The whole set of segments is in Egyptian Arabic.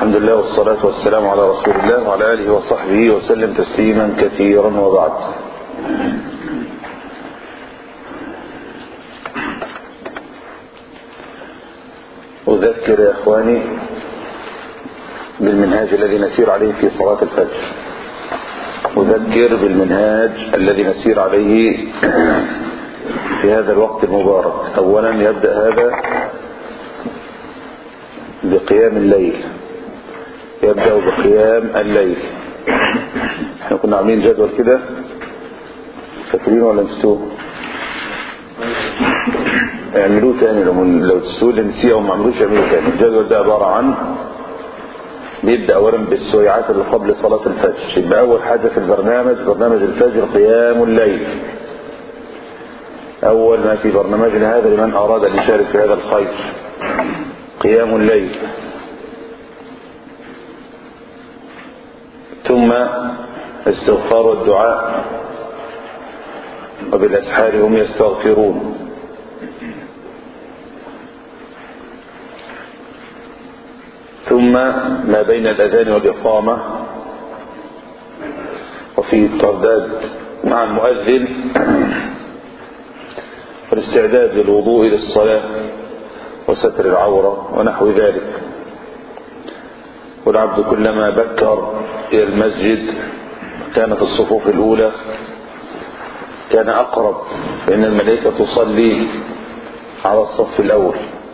الحمد لله والصلاة والسلام على رسول الله وعلى آله وصحبه وسلم تسليما كثيرا وبعد أذكر يا إخواني بالمنهاج الذي نسير عليه في صلاة الفجر أذكر بالمنهاج الذي نسير عليه في هذا الوقت المبارك أولا يبدأ هذا بقيام الليل يبدأ بقيام الليل احنا كنا عاملين جدول كده فاكرين ولا نسوه اعملوه تاني لو لو تسوه اللي نسيه او ما عملوش اعملوه تاني الجدول ده عبارة عن بيبدأ اولا بالسويعات اللي قبل صلاة الفجر يبقى اول حاجة في البرنامج برنامج الفجر قيام الليل اول ما في برنامجنا هذا لمن اراد ان يشارك في هذا الخير قيام الليل ثم استغفار والدعاء وبالأسحار هم يستغفرون ثم ما بين الأذان والإقامة وفي الترداد مع المؤذن والاستعداد للوضوء للصلاة وستر العورة ونحو ذلك والعبد كلما بكر إلى المسجد كان في الصفوف الأولى كان أقرب فإن الملائكة تصلي على الصف الأول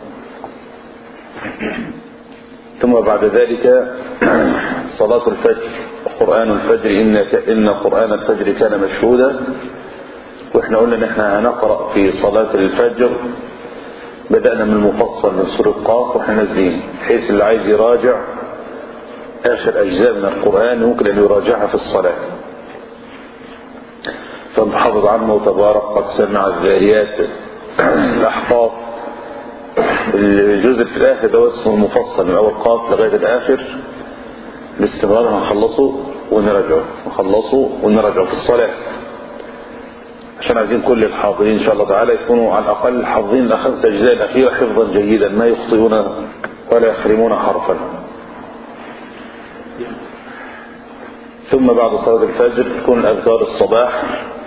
ثم بعد ذلك صلاة الفجر وقرآن الفجر إن, إن قرآن الفجر كان مشهودا وإحنا قلنا إن إحنا هنقرأ في صلاة الفجر بدأنا من المفصل من سورة قاف وإحنا نازلين بحيث اللي عايز يراجع آخر أجزاء من القرآن ممكن أن يراجعها في الصلاة فنحافظ عنه تبارك قد سمع الذاريات الأحقاف الجزء في الآخر ده اسمه المفصل من أول قاف لغاية الآخر باستمرار هنخلصه ونراجعه نخلصه ونراجعه في الصلاة عشان عايزين كل الحاضرين إن شاء الله تعالى يكونوا على الأقل حافظين الخمس أجزاء الأخيرة حفظا جيدا ما يخطئون ولا يخرمون حرفا ثم بعد صلاة الفجر تكون أذكار الصباح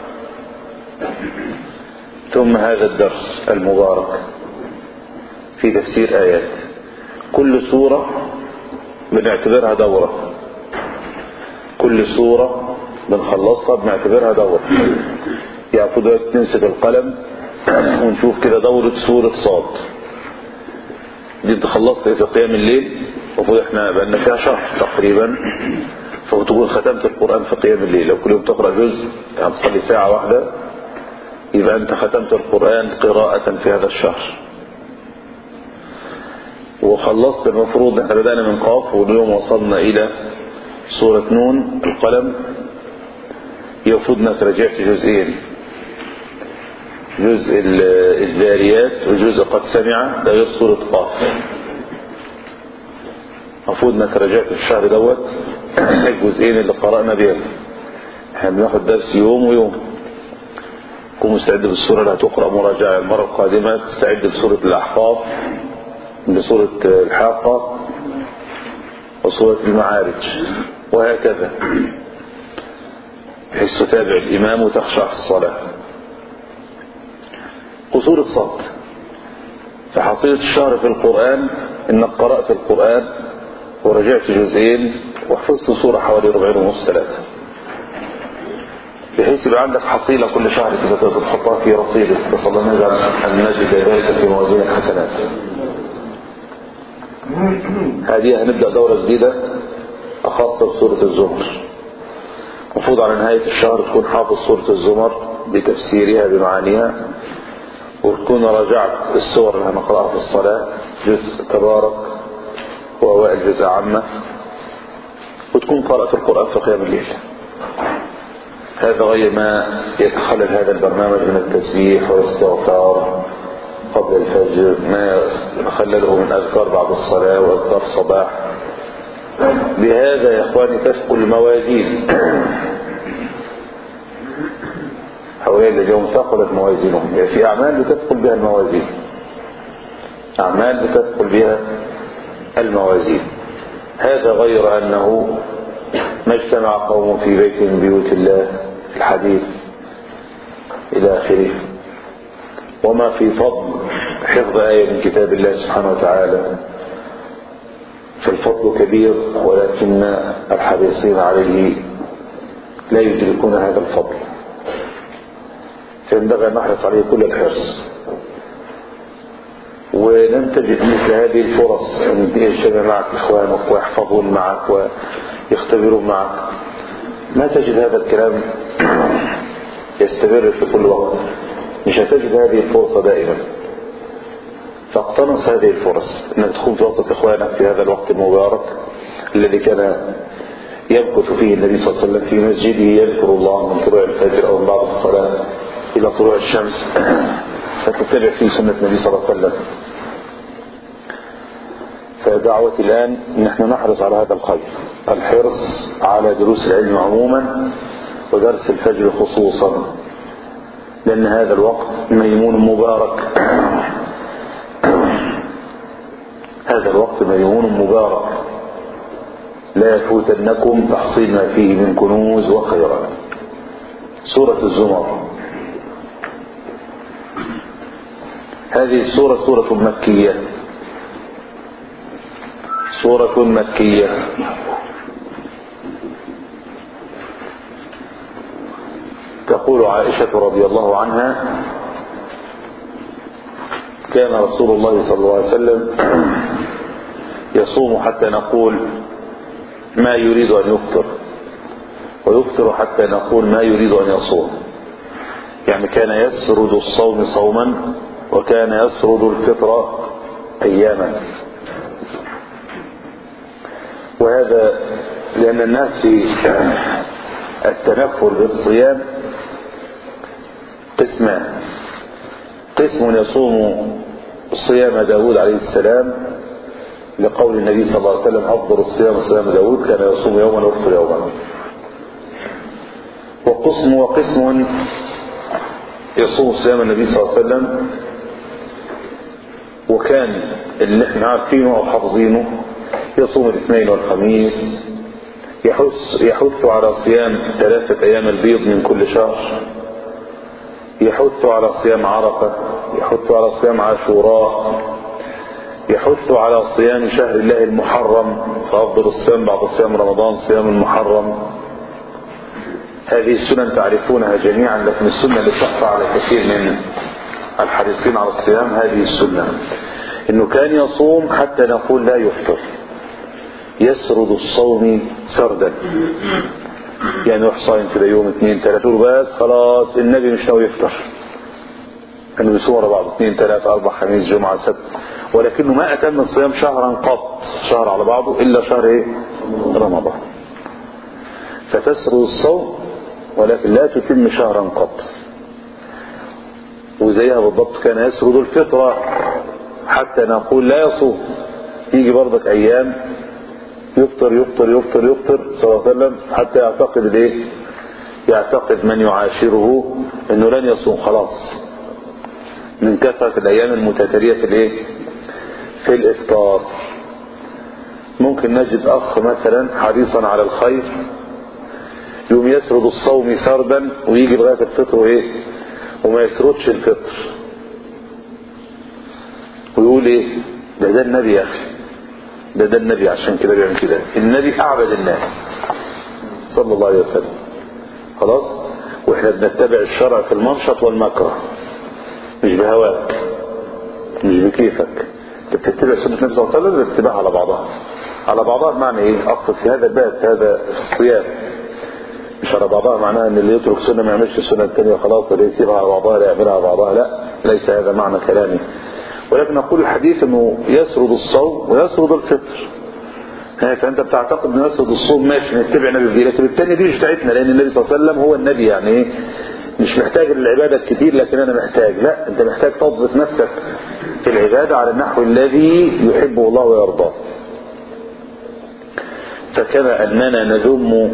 ثم هذا الدرس المبارك في تفسير آيات كل سورة بنعتبرها دورة كل سورة بنخلصها بنعتبرها دورة يعني كده نمسك القلم ونشوف كده دورة سورة صاد دي انت خلصت في قيام الليل المفروض احنا بقالنا فيها شهر تقريبا فتكون ختمت القرآن في قيام الليل لو كل يوم تقرأ جزء يعني تصلي ساعة واحدة يبقى أنت ختمت القرآن قراءة في هذا الشهر وخلصت المفروض احنا بدأنا من قاف واليوم وصلنا إلى سورة نون القلم المفروض انك رجعت جزئين جزء الذاريات وجزء قد سمع ده غير سورة قاف المفروض انك رجعت في الشهر دوت الجزئين اللي قرأنا بيهم احنا بناخد درس يوم ويوم كن مستعد بالسورة اللي هتقرأ مراجعة المرة القادمة تستعد بسورة الأحقاف بسورة الحاقة وسورة المعارج وهكذا بحيث تتابع الإمام وتخشع في الصلاة وسورة صد فحصيلة الشهر في القرآن إنك قرأت القرآن ورجعت جزئين وحفظت سورة حوالي ربعين ونص ثلاثة بحيث يبقى عندك حصيلة كل شهر كده تقدر تحطها في رصيدك نسأل الله نجعل أن نجد ذلك في موازين الحسنات هذه هنبدأ دورة جديدة خاصة بسورة الزمر المفروض على نهاية الشهر تكون حافظ سورة الزمر بتفسيرها بمعانيها وتكون راجعت السور اللي هنقرأها في الصلاة جزء تبارك وأوائل جزء عامة وتكون قرأت القرآن في قيام الليل هذا غير ما يتخلل هذا البرنامج من التسبيح والاستغفار قبل الفجر ما يخلله من أذكار بعد الصلاة وأذكار صباح بهذا يا إخواني تثقل الموازين هؤلاء الذين ثقلت موازينهم يعني في أعمال بتثقل بها الموازين أعمال بتثقل بها الموازين هذا غير أنه ما اجتمع قوم في بيت من بيوت الله في الحديث إلى آخره وما في فضل حفظ آية من كتاب الله سبحانه وتعالى فالفضل كبير ولكن الحريصين عليه لا يدركون هذا الفضل فينبغي أن نحرص عليه كل الحرص ولن تجد مثل هذه الفرص أن يجتمع معك إخوانك ويحفظون معك ويختبرون معك ما تجد هذا الكلام يستمر في كل وقت مش هتجد هذه الفرصة دائما فاقتنص هذه الفرص انك تكون في وسط اخوانك في هذا الوقت المبارك الذي كان يمكث فيه النبي صلى الله عليه وسلم في مسجده يذكر الله من طلوع الفجر او من بعد الصلاة الى طلوع الشمس فتتبع فيه سنة النبي صلى الله عليه وسلم فدعوتي الآن نحن نحرص على هذا الخير الحرص على دروس العلم عموما ودرس الفجر خصوصا لأن هذا الوقت ميمون مبارك هذا الوقت ميمون مبارك لا يفوتنكم تحصيل ما فيه من كنوز وخيرات سورة الزمر هذه السورة سورة مكية سورة مكية تقول عائشة رضي الله عنها كان رسول الله صلى الله عليه وسلم يصوم حتى نقول ما يريد أن يفطر ويفطر حتى نقول ما يريد أن يصوم يعني كان يسرد الصوم صوما وكان يسرد الفطر أياما وهذا لأن الناس في التنفل بالصيام قسمان قسم يصوم صيام داود عليه السلام لقول النبي صلى الله عليه وسلم أفضل الصيام صيام داود كان يصوم يوما ويفطر يوما وقسم وقسم يصوم صيام النبي صلى الله عليه وسلم وكان اللي احنا عارفينه او حافظينه يصوم الاثنين والخميس يحث يحث على صيام ثلاثة أيام البيض من كل شهر يحث على صيام عرفة يحث على صيام عاشوراء يحث على صيام شهر الله المحرم فأفضل الصيام بعد صيام رمضان صيام المحرم هذه السنن تعرفونها جميعا لكن السنة اللي تخفى على كثير من الحريصين على الصيام هذه السنة انه كان يصوم حتى نقول لا يفطر يسرد الصوم سردا يعني يروح صايم كده يوم اثنين ثلاثة بس خلاص النبي مش ناوي يفطر انه بيصوم ورا بعض اثنين ثلاثة اربع خميس جمعة سبت ولكنه ما اتم الصيام شهرا قط شهر على بعضه الا شهر ايه رمضان فتسرد الصوم ولكن لا تتم شهرا قط وزيها بالضبط كان يسرد الفطرة حتى نقول لا يصوم يجي برضك ايام يفطر يفطر يفطر يفطر صلى الله عليه وسلم حتى يعتقد الايه يعتقد من يعاشره انه لن يصوم خلاص من كثرة الايام المتتالية في الايه في الافطار ممكن نجد اخ مثلا حريصا على الخير يوم يسرد الصوم سردا ويجي لغاية الفطر وايه وما يسردش الفطر ويقول ايه ده ده النبي يا اخي ده ده النبي عشان كده بيعمل كده النبي اعبد الناس صلى الله عليه وسلم خلاص واحنا بنتبع الشرع في المنشط والمكره مش بهواك مش بكيفك انت بتتبع سنة النبي صلى الله عليه وسلم باتباع على بعضها على بعضها بمعنى ايه اقصد في هذا الباب في هذا الصيام مش على بعضها معناها ان اللي يترك سنة ما يعملش السنة الثانية خلاص ولا يسيبها على بعضها لا يعملها على بعضها لا ليس هذا معنى كلامي ولكن نقول الحديث انه يسرد الصوم ويسرد الفطر فانت بتعتقد انه يسرد الصوم ماشي نتبع النبي دي لكن الثانيه دي مش بتاعتنا لان النبي صلى الله عليه وسلم هو النبي يعني ايه مش محتاج للعبادة كتير لكن انا محتاج لا انت محتاج تضبط نفسك في العبادة على النحو الذي يحبه الله ويرضاه فكما اننا نذم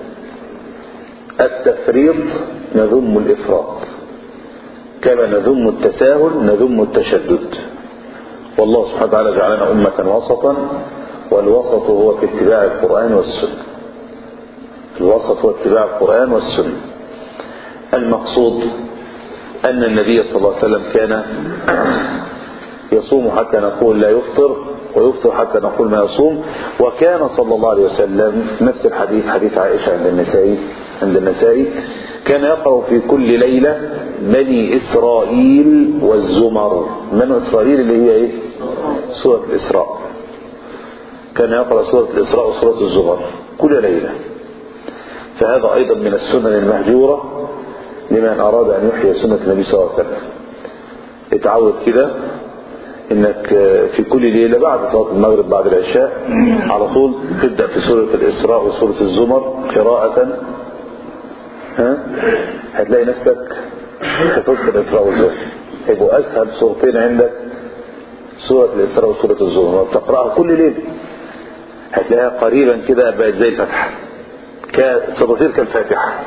التفريط نذم الافراط كما نذم التساهل نذم التشدد والله سبحانه وتعالى جعلنا أمة وسطا والوسط هو في اتباع القرآن والسنة الوسط هو اتباع القرآن والسنة المقصود أن النبي صلى الله عليه وسلم كان يصوم حتى نقول لا يفطر ويفطر حتى نقول ما يصوم وكان صلى الله عليه وسلم نفس الحديث حديث عائشة عند النسائي عند النسائي كان يقرأ في كل ليلة بني إسرائيل والزمر بني إسرائيل اللي هي إيه سورة الإسراء كان يقرأ سورة الإسراء وسورة الزمر كل ليلة فهذا أيضا من السنن المهجورة لمن أراد أن يحيي سنة النبي صلى الله عليه وسلم اتعود كده انك في كل ليلة بعد صلاة المغرب بعد العشاء على طول تبدأ في سورة الإسراء وسورة الزمر قراءة ها هتلاقي نفسك حفظت الإسراء والزمر يبقوا أسهل سورتين عندك سورة الإسراء وسورة الزمر وبتقرأها كل ليلة هتلاقيها قريبا كده بقت زي الفتحة ستصير كالفاتحة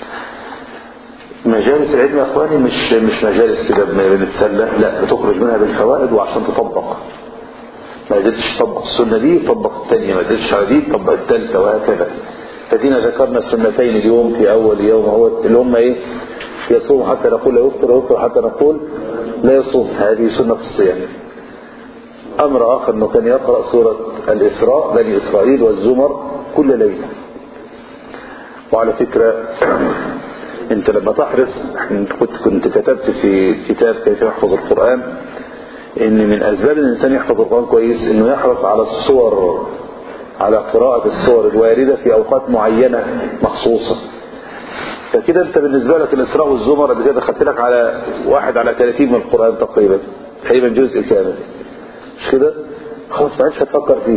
مجالس العلم يا اخواني مش مش مجالس كده بنتسلى لا بتخرج منها بالفوائد وعشان تطبق ما قدرتش تطبق السنه دي طبق الثانيه ما قدرتش على دي طبق الثالثه وهكذا فدينا ذكرنا السنتين اليوم في اول يوم هو اللي هم ايه يصوم حتى نقول لا يفطر ويفطر حتى نقول لا يصوم هذه سنه في الصيام امر اخر انه كان يقرا سوره الاسراء بني اسرائيل والزمر كل ليله وعلى فكره انت لما تحرص كنت كنت كتبت في كتاب كيف يحفظ القرآن ان من اسباب الانسان يحفظ القرآن كويس انه يحرص على الصور على قراءة الصور الواردة في اوقات معينة مخصوصة فكده انت بالنسبة لك الاسراء والزمر قبل كده خدت لك على واحد على 30 من القرآن تقريبا تقريبا جزء كامل مش كده خلاص ما عادش هتفكر فيه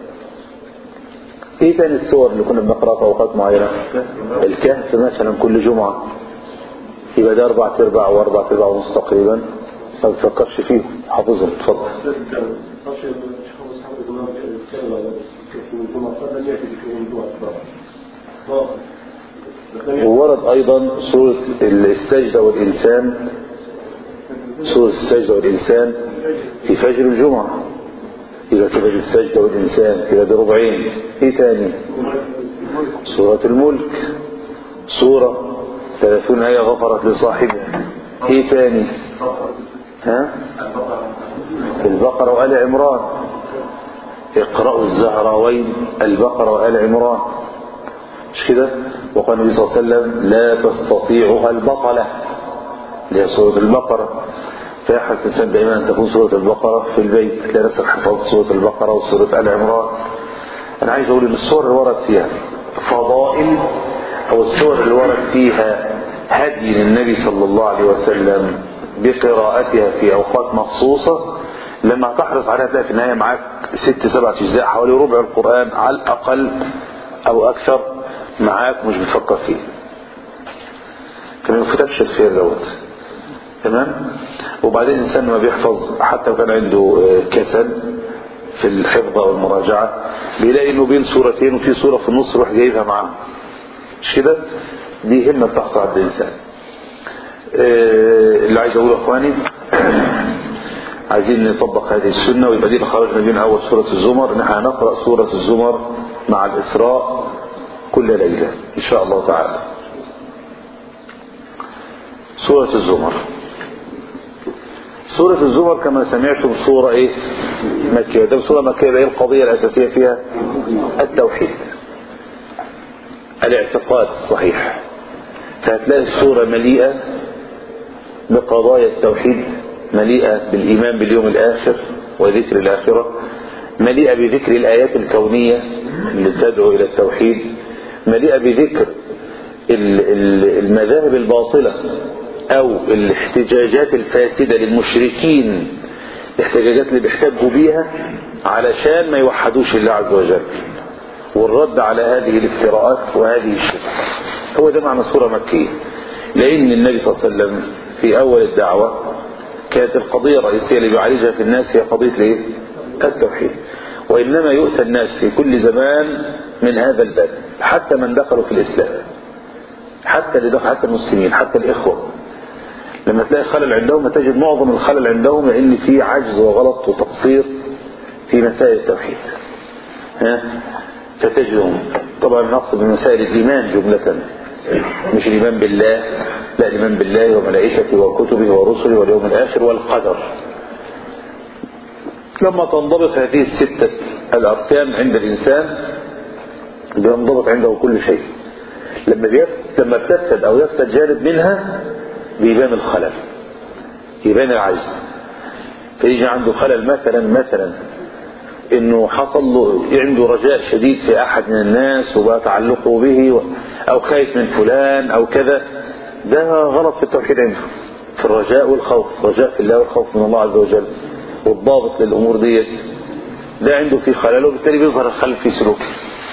ايه تاني الصور اللي كنا بنقرأها في اوقات معينة الكهف مثلا كل جمعة يبقى ده اربع ارباع واربع ارباع ونص تقريبا ما بتفكرش فيه حافظهم اتفضل وورد ايضا سورة السجدة والانسان سورة السجدة والانسان في فجر الجمعة يبقى كده بالسجدة والإنسان كده بربعين ايه تاني سورة الملك سورة ثلاثون آية غفرت لصاحبها ايه تاني ها البقرة وآل عمران اقرأوا الزهراوين البقرة وآل عمران مش كده وقال النبي صلى الله عليه وسلم لا تستطيعها البطلة اللي هي سورة البقرة فيحرص الإنسان دائما أن تكون سورة البقرة في البيت تلاقي نفسك حفظت سورة البقرة وسورة آل عمران أنا عايز أقول إن السور اللي ورد فيها فضائل أو السور اللي ورد فيها هدي للنبي صلى الله عليه وسلم بقراءتها في أوقات مخصوصة لما تحرص عليها تلاقي في النهاية معاك ست سبعة أجزاء حوالي ربع القرآن على الأقل أو أكثر معاك مش بتفكر فيه فما يفوتكش الخير دوت تمام وبعدين الانسان ما بيحفظ حتى لو كان عنده كسل في الحفظ او المراجعه بيلاقي انه بين سورتين وفي سوره في النص يروح جايبها معاه مش كده دي همه بتحصل عند الانسان اللي عايز اقوله اخواني عايزين نطبق هذه السنه ويبقى دي خرجنا بين اول سوره الزمر ان احنا هنقرا سوره الزمر مع الاسراء كل ليله ان شاء الله تعالى سوره الزمر سورة الزمر كما سمعتم سورة ايه مكية ده سورة مكية ايه القضية الأساسية فيها التوحيد الاعتقاد الصحيح فهتلاقي السورة مليئة بقضايا التوحيد مليئة بالإيمان باليوم الآخر وذكر الآخرة مليئة بذكر الآيات الكونية اللي تدعو إلى التوحيد مليئة بذكر المذاهب الباطلة او الاحتجاجات الفاسدة للمشركين الاحتجاجات اللي بيحتجوا بيها علشان ما يوحدوش الله عز وجل والرد على هذه الافتراءات وهذه الشبهات هو ده معنى سورة مكية لان النبي صلى الله عليه وسلم في اول الدعوة كانت القضية الرئيسية اللي بيعالجها في الناس هي قضية الايه؟ التوحيد وانما يؤتى الناس في كل زمان من هذا الباب حتى من دخلوا في الاسلام حتى اللي دخل حتى المسلمين حتى الاخوه لما تلاقي خلل عندهم تجد معظم الخلل عندهم لان في عجز وغلط وتقصير في مسائل التوحيد ها فتجدهم طبعا نقصد من مسائل الإيمان جملة مش الإيمان بالله لا الإيمان بالله وملائكته وكتبه ورسله واليوم الآخر والقدر لما تنضبط هذه الستة الأركان عند الإنسان بينضبط عنده كل شيء لما بيفسد لما بتفسد أو يفسد جانب منها بيبان الخلل يبان العجز فيجي عنده خلل مثلا مثلا انه حصل له عنده رجاء شديد في احد من الناس وبقى تعلقه به او خايف من فلان او كذا ده غلط في التوحيد عنده في الرجاء والخوف رجاء في الله والخوف من الله عز وجل والضابط للامور ديت ده عنده في خلل وبالتالي بيظهر الخلل في سلوكه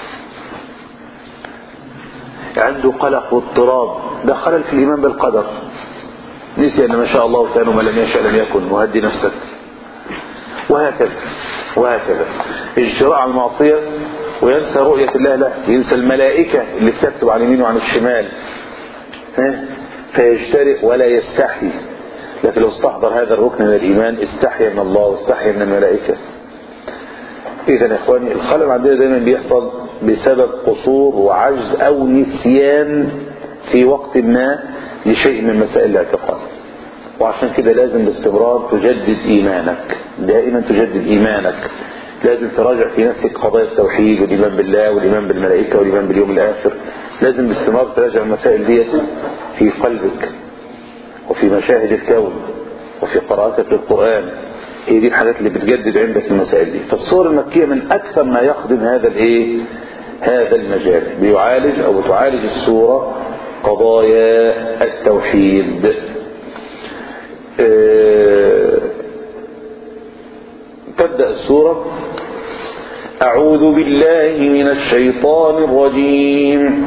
عنده قلق واضطراب ده خلل في الايمان بالقدر نسي ان ما شاء الله كان وما لم يشاء لم يكن وهدي نفسك وهكذا وهكذا اجتراء على المعصية وينسى رؤية الله له ينسى الملائكة اللي بتكتب عن اليمين وعن الشمال ها؟ فيجترئ ولا يستحي لكن لو استحضر هذا الركن من الإيمان استحيا من الله واستحيا من الملائكة إذا يا إخواني الخلل عندنا دايما بيحصل بسبب قصور وعجز أو نسيان في وقت ما لشيء من مسائل الاعتقاد وعشان كده لازم باستمرار تجدد إيمانك دائما تجدد إيمانك لازم تراجع في نفسك قضايا التوحيد والإيمان بالله والإيمان بالملائكة والإيمان باليوم الآخر لازم باستمرار تراجع المسائل دي في قلبك وفي مشاهد الكون وفي قراءتك للقرآن هي دي الحاجات اللي بتجدد عندك المسائل دي فالصور المكية من أكثر ما يخدم هذا الإيه هذا المجال بيعالج أو بتعالج السورة قضايا التوحيد تبدأ السورة أعوذ بالله من الشيطان الرجيم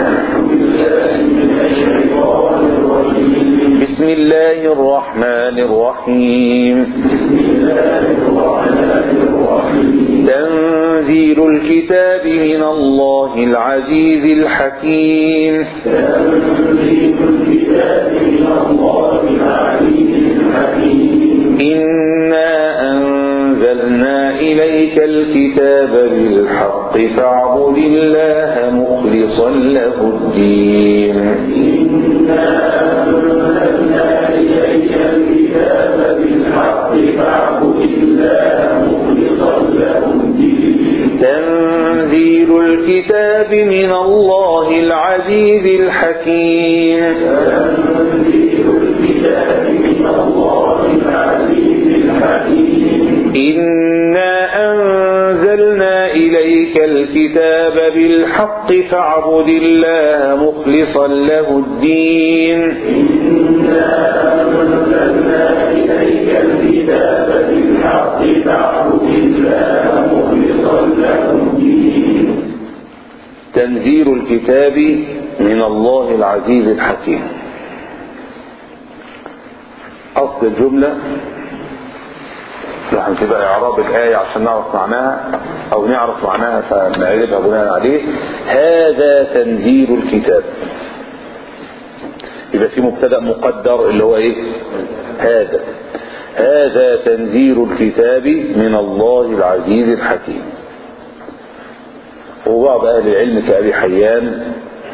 بسم الله الرحمن الرحيم تنزيل الكتاب من الله العزيز الحكيم تنزيل الكتاب من الله العزيز الحكيم إنا أنزلنا إليك الكتاب بالحق فاعبد الله مخلصا له الدين إنا أنزلنا إليك الكتاب بالحق فاعبد الله مخلصا له الدين تنزيل الكتاب من الله العزيز الحكيم تنزيل الكتاب من الله العزيز الحكيم إنا أنزلنا إليك الكتاب بالحق فاعبد الله مخلصا له الدين إنا أنزلنا إليك الكتاب بالحق فاعبد الله مخلصا له الدين تنزيل الكتاب من الله العزيز الحكيم أصل الجملة راح نسيب إعراب الآية عشان نعرف معناها أو نعرف معناها فنعرفها بناء عليه هذا تنزيل الكتاب يبقى في مبتدأ مقدر اللي هو إيه هذا هذا تنزيل الكتاب من الله العزيز الحكيم وبعض أهل العلم كأبي حيان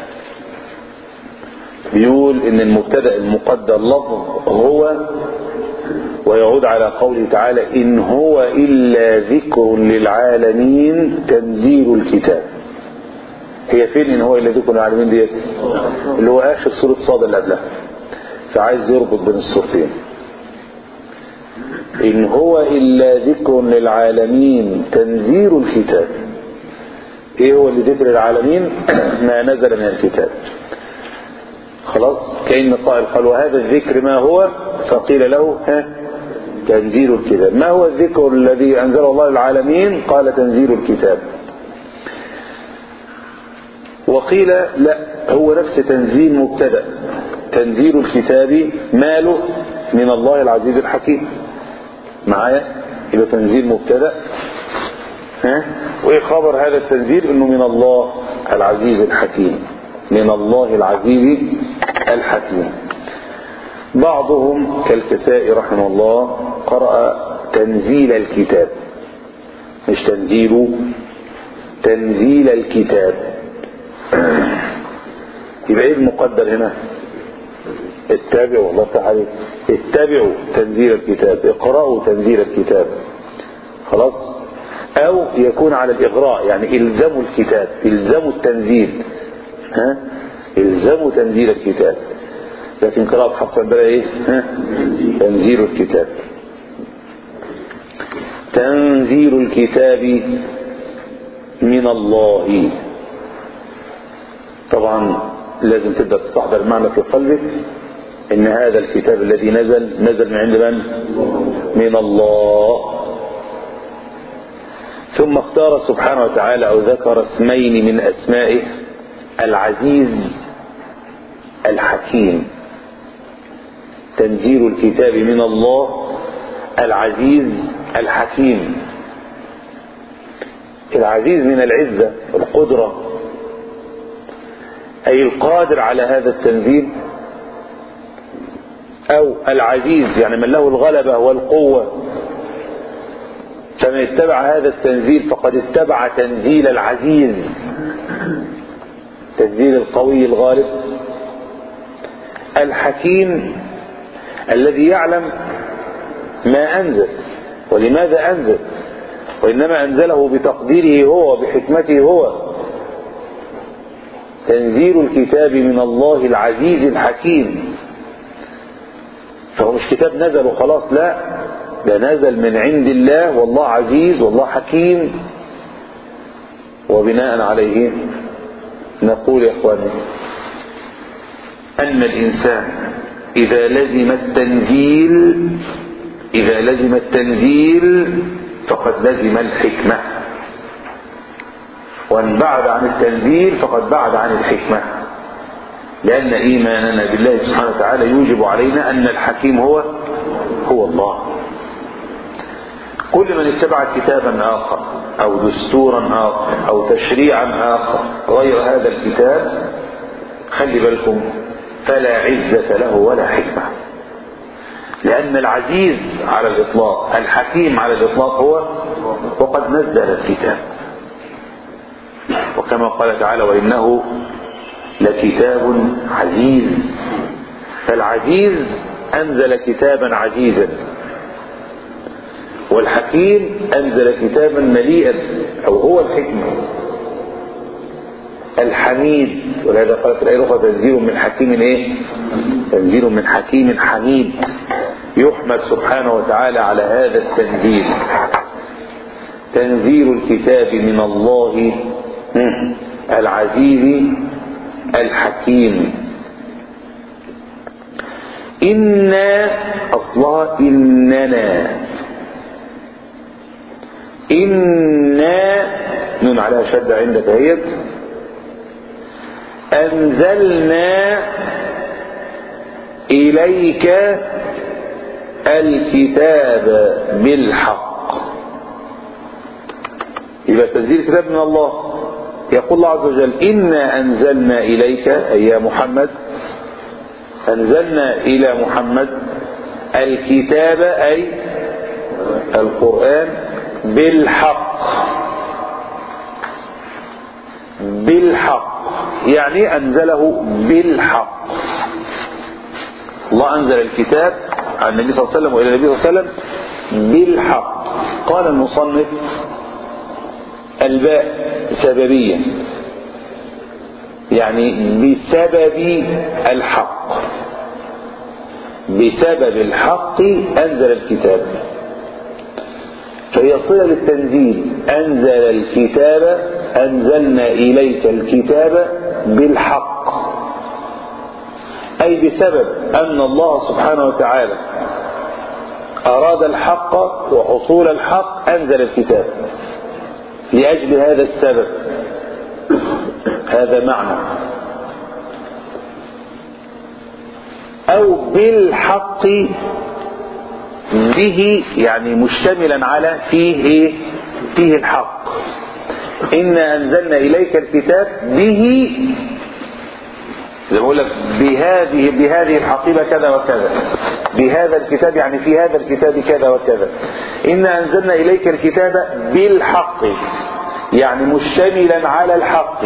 بيقول ان المبتدا المقدر لفظ هو ويعود على قوله تعالى ان هو الا ذكر للعالمين تنزيل الكتاب هي فين ان هو الا ذكر للعالمين ديت اللي هو اخر سوره صاد اللي قبلها فعايز يربط بين الصورتين ان هو الا ذكر للعالمين تنزيل الكتاب ايه هو اللي ذكر العالمين ما نزل من الكتاب خلاص كأن القائل قال وهذا الذكر ما هو فقيل له ها تنزيل الكتاب ما هو الذكر الذي أنزل الله للعالمين قال تنزيل الكتاب وقيل لا هو نفس تنزيل مبتدا تنزيل الكتاب ماله من الله العزيز الحكيم معايا يبقى تنزيل مبتدا ها وايه خبر هذا التنزيل انه من الله العزيز الحكيم من الله العزيز الحكيم بعضهم كالكسائي رحمه الله قرأ تنزيل الكتاب مش تنزيل تنزيل الكتاب يبقى ايه المقدر هنا اتبعوا الله تعالى اتبعوا تنزيل الكتاب اقرأوا تنزيل الكتاب خلاص او يكون على الاغراء يعني الزموا الكتاب الزموا التنزيل ها الزموا تنزيل الكتاب لكن قراءة حفص بقى ايه ها تنزيل الكتاب تنزيل الكتاب من الله طبعا لازم تبدأ تستحضر معنى في قلبك ان هذا الكتاب الذي نزل نزل من عند من من الله ثم اختار سبحانه وتعالى او ذكر اسمين من اسمائه العزيز الحكيم تنزيل الكتاب من الله العزيز الحكيم العزيز من العزة القدرة أي القادر على هذا التنزيل أو العزيز يعني من له الغلبة والقوة فمن اتبع هذا التنزيل فقد اتبع تنزيل العزيز تنزيل القوي الغالب الحكيم الذي يعلم ما أنزل ولماذا أنزل وإنما أنزله بتقديره هو وبحكمته هو تنزيل الكتاب من الله العزيز الحكيم فهو مش كتاب نزل وخلاص لا ده نزل من عند الله والله عزيز والله حكيم وبناء عليه نقول يا اخواني ان الانسان اذا لزم التنزيل اذا لزم التنزيل فقد لزم الحكمة وان بعد عن التنزيل فقد بعد عن الحكمة لأن إيماننا بالله سبحانه وتعالى يوجب علينا أن الحكيم هو هو الله كل من اتبع كتابا آخر أو دستورا آخر أو تشريعا آخر غير هذا الكتاب خلي بالكم فلا عزة له ولا حكمة لأن العزيز على الإطلاق الحكيم على الإطلاق هو وقد نزل الكتاب وكما قال تعالى وإنه لكتاب عزيز فالعزيز أنزل كتابا عزيزا والحكيم أنزل كتابا مليئا أو هو الحكمة الحميد ولهذا قالت الآية الأخرى تنزيل من حكيم إيه؟ تنزيل من حكيم حميد يحمد سبحانه وتعالى على هذا التنزيل تنزيل الكتاب من الله العزيز الحكيم إنا أصلها إننا إنا نون عليها شد عندك هيت أنزلنا إليك الكتاب بالحق يبقى تنزيل الكتاب من الله يقول الله عز وجل إنا أنزلنا إليك أي يا محمد أنزلنا إلى محمد الكتاب أي القرآن بالحق بالحق يعني أنزله بالحق الله أنزل الكتاب عن النبي صلى الله عليه وسلم وإلى النبي صلى الله عليه وسلم بالحق قال المصنف الباء سببية يعني بسبب الحق بسبب الحق أنزل الكتاب فهي صلة للتنزيل أنزل الكتاب أنزلنا إليك الكتاب بالحق أي بسبب أن الله سبحانه وتعالى أراد الحق وحصول الحق أنزل الكتاب لأجل هذا السبب هذا معنى أو بالحق به يعني مشتملا على فيه إيه؟ فيه الحق إنا أنزلنا إليك الكتاب به زي ما بقول لك بهذه بهذه الحقيبة كذا وكذا بهذا الكتاب يعني في هذا الكتاب كذا وكذا إنا أنزلنا إليك الكتاب بالحق يعني مشتملا على الحق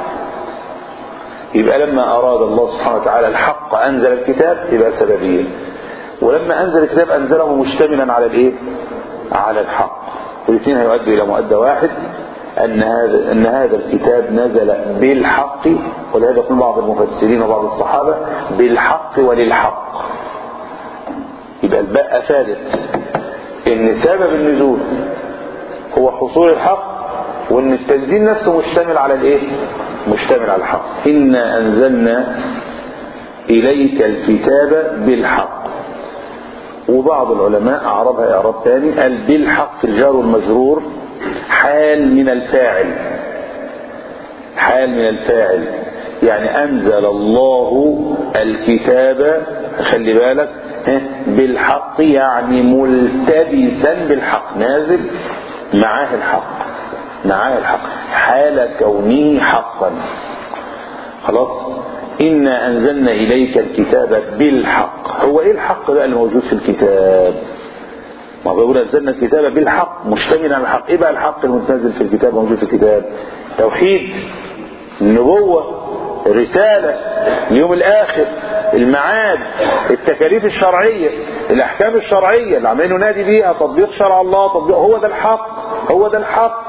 يبقى لما أراد الله سبحانه وتعالى الحق أنزل الكتاب يبقى سببية ولما أنزل الكتاب أنزله مشتملا على الإيه؟ على الحق والاثنين هيؤدوا إلى مؤدى واحد أن هذا أن هذا الكتاب نزل بالحق ولهذا يقول بعض المفسرين وبعض الصحابة بالحق وللحق يبقى الباء أفادت إن سبب النزول هو حصول الحق وإن التنزيل نفسه مشتمل على الإيه؟ مشتمل على الحق إنا أنزلنا إليك الكتاب بالحق وبعض العلماء أعربها إعراب ثاني قال بالحق الجار والمجرور حال من الفاعل حال من الفاعل يعني أنزل الله الكتاب خلي بالك بالحق يعني ملتبسا بالحق نازل معاه الحق معاه الحق حال كونه حقا خلاص إنا أنزلنا إليك الكتاب بالحق هو إيه الحق بقى اللي موجود في الكتاب ما هو بيقول أنزلنا الكتاب بالحق مشتمل على الحق إيه بقى الحق المتنزل في الكتاب موجود في الكتاب توحيد النبوة الرسالة اليوم الآخر المعاد التكاليف الشرعية الأحكام الشرعية اللي عمالين ننادي بيها تطبيق شرع الله تطبيق هو ده الحق هو ده الحق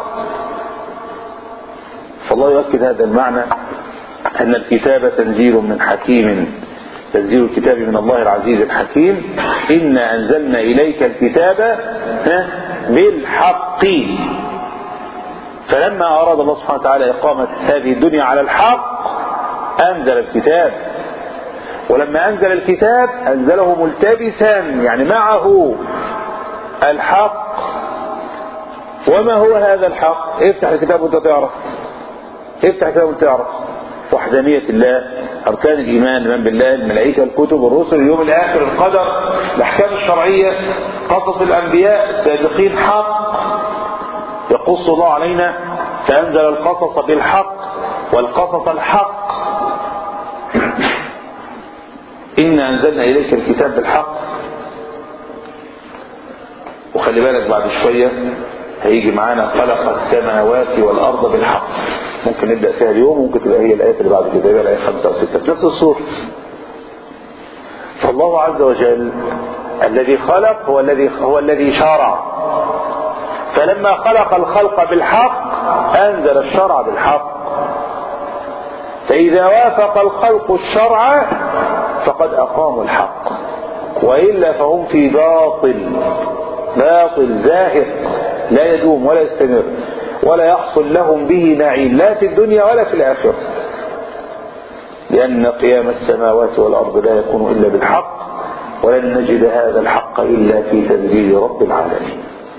فالله يؤكد هذا المعنى أن الكتاب تنزيل من حكيم تنزيل الكتاب من الله العزيز الحكيم إنا أنزلنا إليك الكتاب بالحق فلما أراد الله سبحانه وتعالى إقامة هذه الدنيا على الحق أنزل الكتاب ولما أنزل الكتاب أنزله ملتبسا يعني معه الحق وما هو هذا الحق افتح الكتاب وانت تعرف افتح الكتاب وانت تعرف وحدانية الله أركان الإيمان الإيمان بالله الملائكة الكتب الرسل اليوم الآخر القدر الأحكام الشرعية قصص الأنبياء السابقين حق يقص الله علينا فأنزل القصص بالحق والقصص الحق إنا أنزلنا إليك الكتاب بالحق وخلي بالك بعد شوية هيجي معانا خلق السماوات والأرض بالحق ممكن نبدأ فيها اليوم ممكن تبقى هي الآيات اللي بعد كده يبقى الآية خمسة أو ستة في نفس الصورة فالله عز وجل الذي خلق هو الذي هو الذي شرع فلما خلق الخلق بالحق أنزل الشرع بالحق فإذا وافق الخلق الشرع فقد أقاموا الحق وإلا فهم في باطل باطل زاهق لا يدوم ولا يستمر ولا يحصل لهم به نعيم لا في الدنيا ولا في الآخرة لأن قيام السماوات والأرض لا يكون إلا بالحق ولن نجد هذا الحق إلا في تنزيل رب العالمين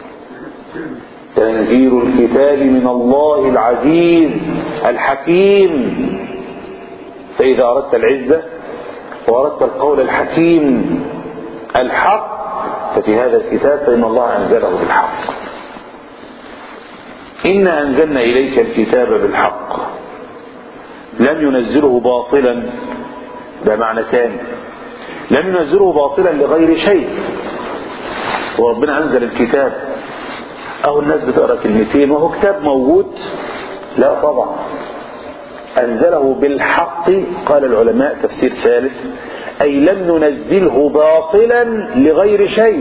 تنزيل الكتاب من الله العزيز الحكيم فإذا أردت العزة وأردت القول الحكيم الحق ففي هذا الكتاب فإن الله أنزله بالحق إنا أنزلنا إليك الكتاب بالحق لم ينزله باطلا ده معنى ثاني لم ينزله باطلا لغير شيء وربنا أنزل الكتاب أو الناس بتقرأ كلمتين وهو كتاب موجود لا طبعا أنزله بالحق قال العلماء تفسير ثالث أي لم ننزله باطلا لغير شيء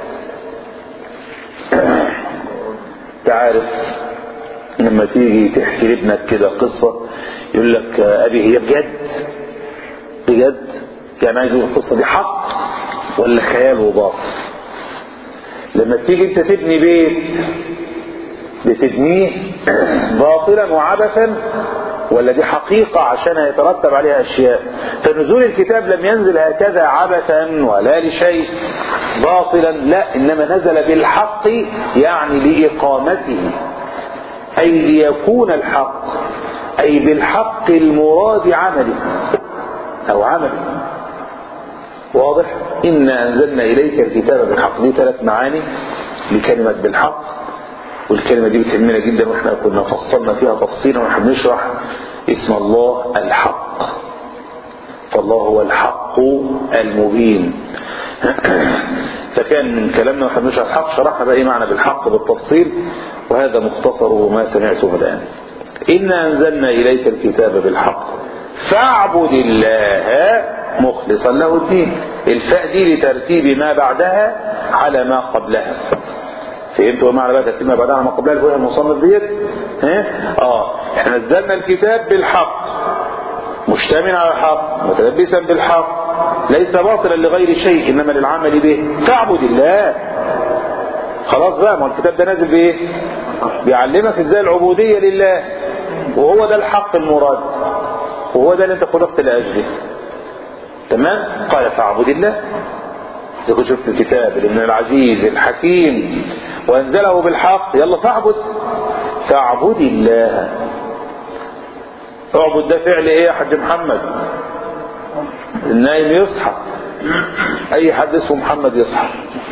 تعرف لما تيجي تحكي لابنك كده قصة يقول لك أبي هي بجد بجد يعني عايز يقول القصة دي حق ولا خيال وباطل لما تيجي انت تبني بيت بتبنيه باطلا وعبثا ولا دي حقيقة عشان يترتب عليها أشياء فنزول الكتاب لم ينزل هكذا عبثا ولا لشيء باطلا لا إنما نزل بالحق يعني لإقامته أي ليكون الحق أي بالحق المراد عمله أو عمله واضح إنا أنزلنا إليك الكتاب بالحق دي ثلاث معاني لكلمة بالحق والكلمة دي بتهمنا جدا واحنا كنا فصلنا فيها تفصيلا ونحن بنشرح اسم الله الحق فالله هو الحق المبين فكان من كلامنا واحنا بنشرح الحق شرحنا بقى ايه معنى بالحق بالتفصيل وهذا مختصر ما سمعته الآن إنا أنزلنا إليك الكتاب بالحق فاعبد الله مخلصا له الدين الفاء دي لترتيب ما بعدها على ما قبلها فهمتوا معنى بقى ترتيب ما بعدها على ما قبلها اللي هو المصنف ديت ها اه احنا نزلنا الكتاب بالحق مشتمل على الحق متلبسا بالحق ليس باطلا لغير شيء انما للعمل به فاعبد الله خلاص بقى ما الكتاب ده نازل بايه بيعلمك ازاي العبوديه لله وهو ده الحق المراد وهو ده اللي انت خلقت لاجله تمام قال فاعبد الله إذا كنت شفت الكتاب ابن العزيز الحكيم وأنزله بالحق يلا فاعبد فاعبد الله اعبد ده فعل ايه يا حاج محمد النايم يصحى اي حد اسمه محمد يصحى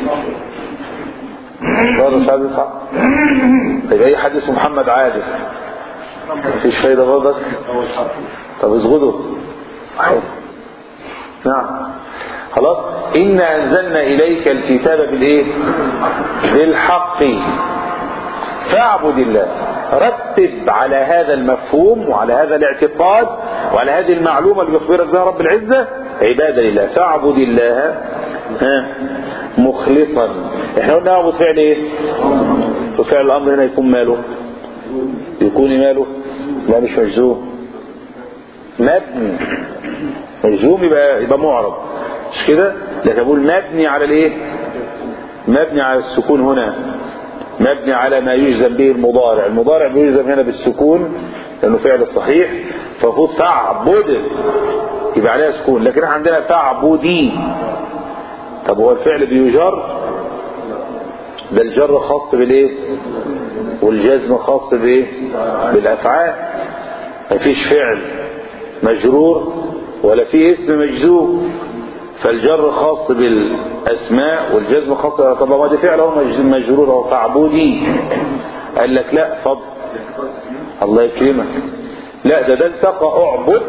برضه مش عايز يصحى طيب اي حد اسمه محمد عادل مفيش فايده برضك طب اسغدوا صحيح نعم خلاص إنا أنزلنا إليك الكتاب بالإيه بالحق فاعبد الله رتب على هذا المفهوم وعلى هذا الاعتقاد وعلى هذه المعلومة اللي بيخبرك بها رب العزة عبادة لله فاعبد الله ها مخلصا احنا قلنا اعبد فعل ايه وفعل الامر هنا يكون ماله يكون ماله لا مش مجزوم مبني مجزوم يبقى يبقى معرب مش كده لكن بقول مبني على الايه مبني على السكون هنا مبني على ما يجزم به المضارع المضارع بيجزم هنا بالسكون لانه فعل صحيح فالمفروض فاعبد يبقى عليها سكون لكن احنا عندنا فاعبدي طب هو الفعل بيجر ده الجر خاص بالايه والجزم خاص بايه بالافعال مفيش فعل مجرور ولا في اسم مجزوم فالجر خاص بالاسماء والجزم خاص طب ما ده فعل هو مجرور هو فاعبدي قال لك لا فضل الله يكرمك لا ده ده التقى اعبد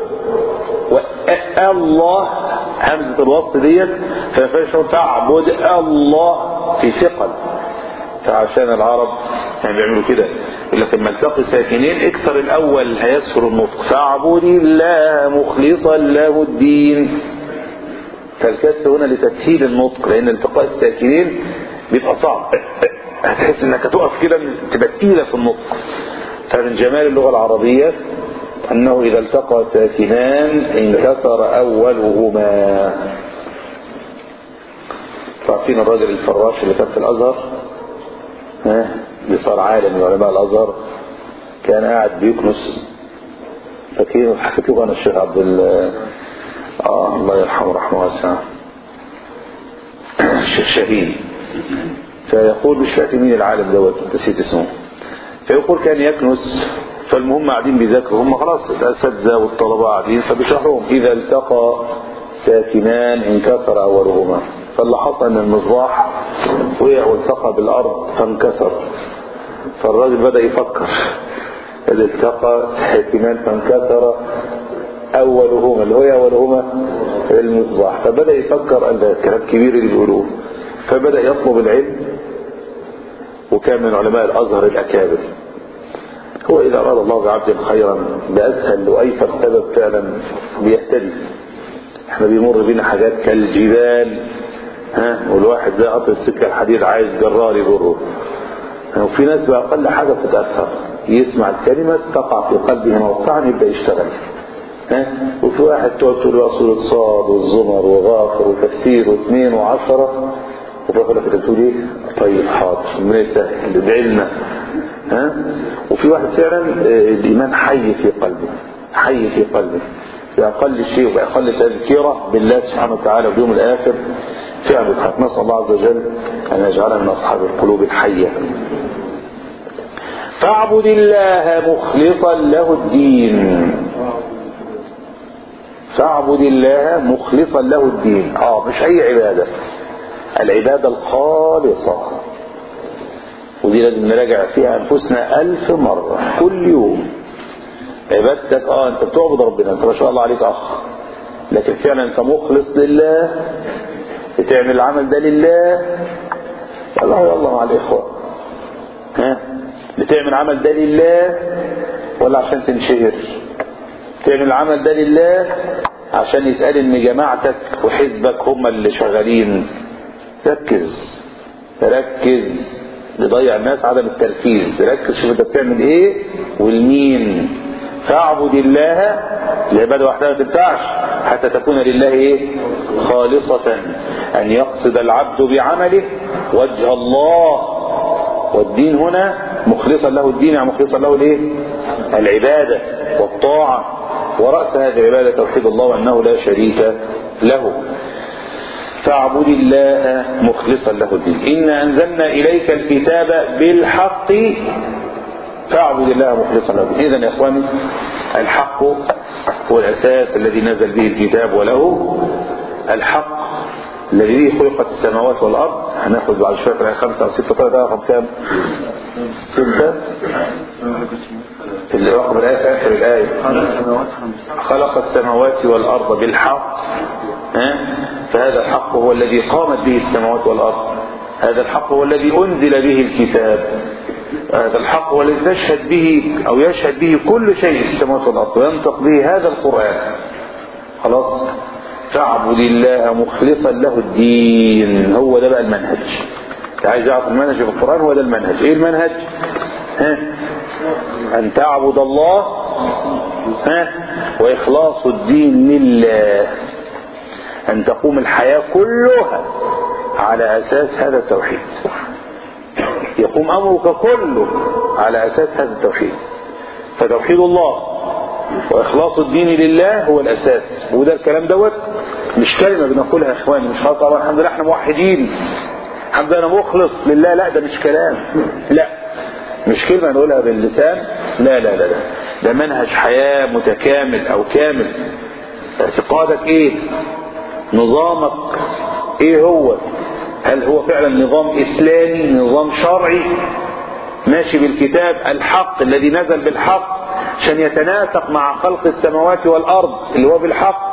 الله همزة الوسط ديت فينفعش فاعبد الله في ثقل فعشان العرب يعني بيعملوا كده يقول لك لما التقي ساكنين اكسر الاول هيسر النطق فاعبد الله مخلصا له الدين فالكسر هنا لتسهيل النطق لان التقاء الساكنين بيبقى صعب هتحس انك هتقف كده تبقى تقيله في النطق فمن جمال اللغه العربيه انه اذا التقى ساكنان انكسر اولهما تعرفين الراجل الفراش اللي كان في الازهر ها اللي صار عالم من علماء الازهر كان قاعد بيكنس فاكرين حكيت له انا الشيخ عبد اه الله يرحمه رحمه واسعه الشيخ شاهين فيقول مش فاكر مين العالم دوت نسيت اسمه فيقول كان يكنس فالمهم قاعدين بيذاكروا هم خلاص الاساتذه والطلبه قاعدين فبيشرحوهم اذا التقى ساكنان انكسر اولهما فاللي حصل ان المصباح وقع والتقى بالارض فانكسر فالراجل بدا يفكر اذا التقى ساكنان فانكسر اولهما اللي هو اولهما المصباح فبدا يفكر قال ده كلام كبير اللي بيقولوه فبدا يطلب العلم وكان من علماء الازهر الاكابر هو اذا اراد الله بعبد خيرا باسهل وايسر سبب فعلا بيهتدي احنا بيمر بينا حاجات كالجبال ها والواحد زي قطر السكه الحديد عايز جرار يجره وفي ناس باقل حاجه بتتاثر يسمع الكلمه تقع في قلبه موقعا يبدا يشتغل ها وفي واحد تقعد تقول له سوره صاد والزمر وغافر وتفسير واثنين وعشره وفي الاخر كده تقول ايه طيب حاضر ربنا يسهل ادعي لنا ها وفي واحد فعلا الايمان حي في قلبه حي في قلبه بأقل شيء وبأقل تذكرة بالله سبحانه وتعالى واليوم الآخر فعلا بتخاف نسأل الله عز وجل أن يجعلنا من أصحاب القلوب الحية فاعبد الله مخلصا له الدين فاعبد الله مخلصا له الدين اه مش اي عبادة العبادة الخالصة ودي لازم نراجع فيها انفسنا الف مرة كل يوم عبادتك اه انت بتعبد ربنا انت ما شاء الله عليك اخ لكن فعلا انت مخلص لله بتعمل العمل ده لله الله يلا مع الإخوة ها بتعمل العمل ده لله ولا عشان تنشهر تعمل العمل ده لله عشان يتقال ان جماعتك وحزبك هم اللي شغالين ركز ركز لضيع الناس عدم التركيز ركز شوف انت بتعمل ايه والمين فاعبد الله العباده وحدها ما تنفعش حتى تكون لله ايه خالصة ان يقصد العبد بعمله وجه الله والدين هنا مخلصا له الدين يعني مخلصا له الايه العبادة والطاعة ورأس هذه العبادة توحيد الله وأنه لا شريك له فاعبد الله مخلصا له الدين إنا أنزلنا إليك الكتاب بالحق فاعبد الله مخلصا له الدين إذن يا إخواني الحق هو الأساس الذي نزل به الكتاب وله الحق الذي به خلقت السماوات والأرض هناخد بعد شوية الآية خمسة أو ستة طيب رقم كام؟ ستة اللي رقم الآية في آخر الآية خلق السماوات والأرض بالحق ها؟ فهذا الحق هو الذي قامت به السماوات والأرض هذا الحق هو الذي أنزل به الكتاب هذا الحق هو الذي تشهد به أو يشهد به كل شيء في السماوات والأرض وينطق به هذا القرآن خلاص فاعبد الله مخلصا له الدين هو ده بقى المنهج انت عايز يعرف المنهج في القرآن هو ده المنهج ايه المنهج ها ان تعبد الله ها واخلاص الدين لله ان تقوم الحياة كلها على اساس هذا التوحيد يقوم امرك كله على اساس هذا التوحيد فتوحيد الله واخلاص الدين لله هو الاساس وده الكلام دوت مش كلمه بنقولها يا اخواني مش خلاص طبعا الحمد لله احنا موحدين الحمد لله انا مخلص لله لا ده مش كلام لا مش كلمه نقولها باللسان لا لا لا لا ده منهج حياه متكامل او كامل اعتقادك ايه نظامك ايه هو هل هو فعلا نظام اسلامي نظام شرعي ماشي بالكتاب الحق الذي نزل بالحق عشان يتناسق مع خلق السماوات والارض اللي هو بالحق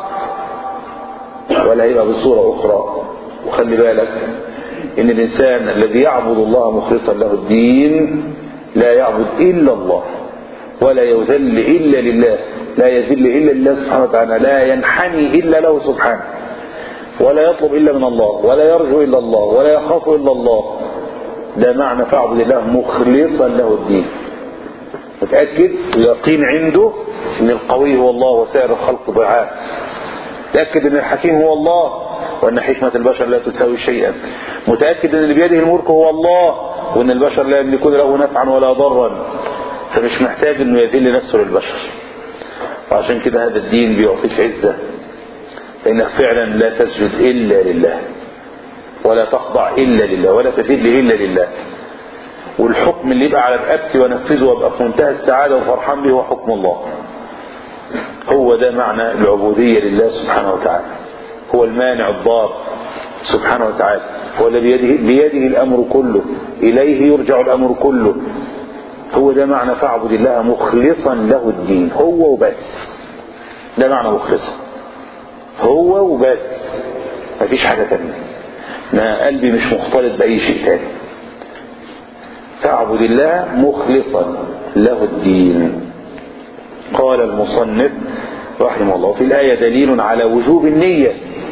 ولا هيبقى بصورة اخرى وخلي بالك ان الانسان الذي يعبد الله مخلصا له الدين لا يعبد الا الله ولا يذل الا لله لا يذل الا لله سبحانه وتعالى لا ينحني الا له سبحانه ولا يطلب الا من الله ولا يرجو الا الله ولا يخاف الا الله ده معنى فاعبد الله مخلصا له الدين متأكد يقين عنده ان القوي هو الله وسائر الخلق ضعاف متأكد ان الحكيم هو الله وان حكمة البشر لا تساوي شيئا متأكد ان اللي بيده الملك هو الله وان البشر لا يملكون له نفعا ولا ضرا فمش محتاج انه يذل نفسه للبشر وعشان كده هذا الدين بيعطيك عزة فانك فعلا لا تسجد الا لله ولا تخضع الا لله ولا تذل الا لله والحكم اللي يبقى على رقبتي وانفذه وابقى في منتهى السعاده وفرحان به هو حكم الله هو ده معنى العبوديه لله سبحانه وتعالى هو المانع الضار سبحانه وتعالى هو الذي بيده, بيده الامر كله اليه يرجع الامر كله هو ده معنى فاعبد الله مخلصا له الدين هو وبس ده معنى مخلصا هو وبس مفيش حاجه تانيه انا قلبي مش مختلط باي شيء تاني فاعبد الله مخلصا له الدين قال المصنف رحمه الله في الآية دليل على وجوب النية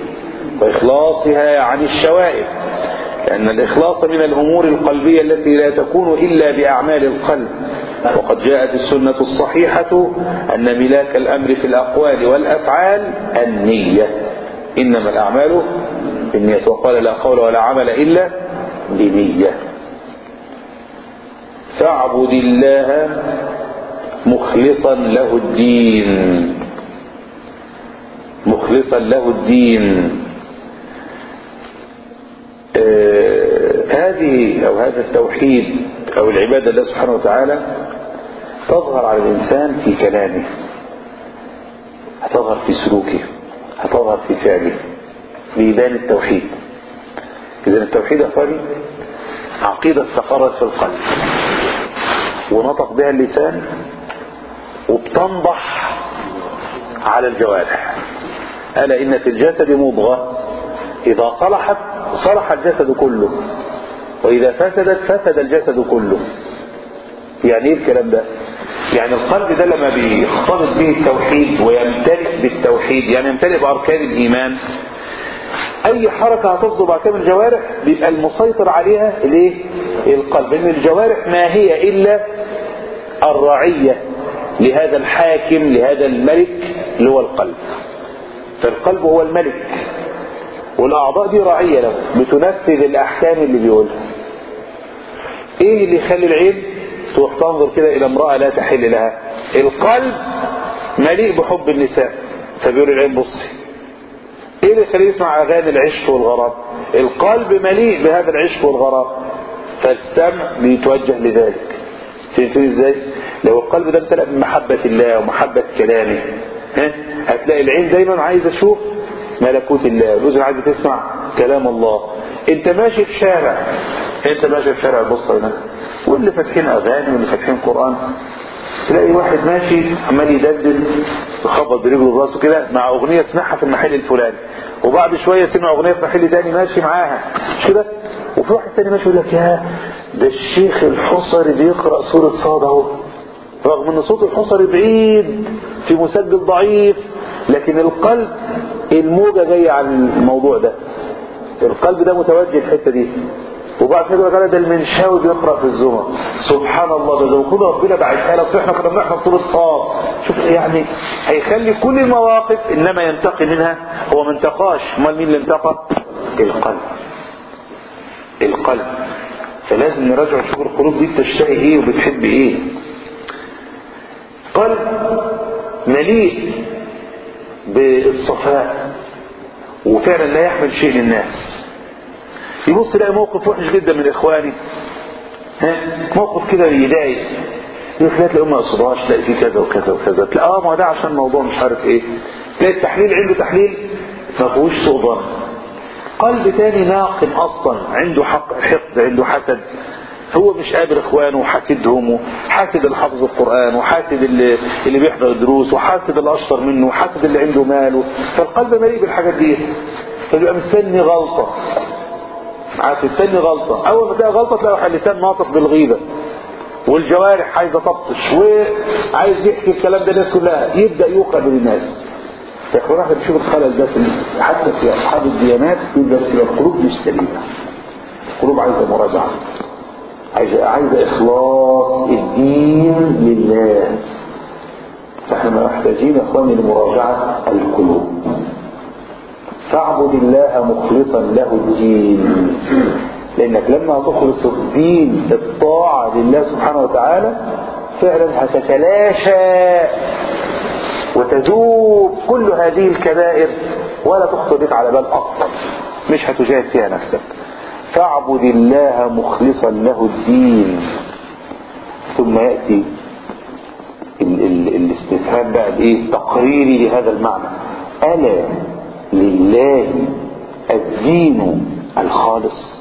وإخلاصها عن الشوائب لأن الإخلاص من الأمور القلبية التي لا تكون إلا بأعمال القلب وقد جاءت السنة الصحيحة أن ملاك الأمر في الأقوال والأفعال النية إنما الأعمال بالنية وقال لا قول ولا عمل إلا بنية فاعبد الله مخلصا له الدين مخلصا له الدين آه هذه او هذا التوحيد او العباده لله سبحانه وتعالى تظهر على الانسان في كلامه هتظهر في سلوكه هتظهر في فعله بيبان التوحيد اذا التوحيد يا اخواني عقيده استقرت في القلب ونطق بها اللسان وبتنضح على الجوارح ألا إن في الجسد مضغة إذا صلحت صلح الجسد كله وإذا فسدت فسد الجسد كله يعني ايه الكلام ده يعني القلب ده لما بيختلط به التوحيد ويمتلئ بالتوحيد يعني يمتلئ بأركان الإيمان أي حركة هتصدر بعد كده من الجوارح بيبقى المسيطر عليها الايه القلب لأن الجوارح ما هي إلا الرعية لهذا الحاكم لهذا الملك اللي هو القلب فالقلب هو الملك والأعضاء دي رعية له بتنفذ الأحكام اللي بيقولها ايه اللي يخلي العين تروح تنظر كده الى امرأة لا تحل لها القلب مليء بحب النساء فبيقول العين بصي ايه اللي يخليه يسمع اغاني العشق والغرام القلب مليء بهذا العشق والغرام فالسمع بيتوجه لذلك فهمتني ازاي لو القلب ده امتلأ بمحبة الله ومحبة كلامه ها هتلاقي العين دايما عايزه تشوف ملكوت الله الاذن عايزه تسمع كلام الله انت ماشي في شارع انت ماشي في شارع بص هناك واللي فاتحين اغاني واللي فاتحين قران تلاقي واحد ماشي عمال يدندن يخبط برجله براسه كده مع اغنيه سمعها في المحل الفلاني وبعد شويه سمع اغنيه في محل تاني ماشي معاها مش كده وفي واحد تاني ماشي يقول لك يا ده الشيخ الحصري بيقرا سوره صاد اهو رغم ان صوت الحصري بعيد في مسجل ضعيف لكن القلب الموجه جايه على الموضوع ده القلب ده متوجه الحته دي وبعد كده قال ده المنشاوي بيقرا في الزمر سبحان الله ده لو كنا ربنا بعتها لك احنا كنا بنحفظ سوره صاد شوف يعني هيخلي كل المواقف انما ينتقي منها هو ما انتقاش امال مين اللي انتقى القلب القلب فلازم نراجع نشوف القلوب دي بتشتهي ايه وبتحب ايه قلب مليء بالصفاء وفعلا لا يحمل شيء للناس يبص يلاقي موقف وحش جدا من اخواني ها موقف كده يضايق يقول لا تلاقيه ما قصدهاش تلاقي فيه كذا وكذا وكذا تلاقي اه ما ده عشان الموضوع مش عارف ايه تلاقي التحليل عنده تحليل ما فيهوش سوء ظن قلب تاني ناقم اصلا عنده حق حقد عنده حسد هو مش قابل اخوانه وحاسدهم وحاسد اللي حافظ القران وحاسد اللي, اللي بيحضر الدروس وحاسد اللي اشطر منه وحاسد اللي عنده ماله فالقلب مليء بالحاجات دي فبيبقى مستني غلطه عارف مستني غلطه اول ما تلاقي غلطه تلاقي اللسان ناطق بالغيبه والجوارح عايزه تبطش وعايز يحكي الكلام ده الناس كلها يبدا يوقع بين الناس يا اخوان احنا بنشوف الخلل ده في حتى في اصحاب الديانات يبقى القلوب مش سليمه القلوب عايزه مراجعه عايزه عايزه اخلاص الدين لله فاحنا محتاجين يا اخواني لمراجعه القلوب فاعبد الله مخلصا له الدين لانك لما تخلص الدين الطاعه لله سبحانه وتعالى فعلا هتتلاشى وتذوب كل هذه الكبائر ولا تخطر بك على بال اصلا مش هتجاهد فيها نفسك فاعبد الله مخلصا له الدين ثم ياتي ال ال الاستفهام بقى بايه تقريري لهذا المعنى الا لله الدين الخالص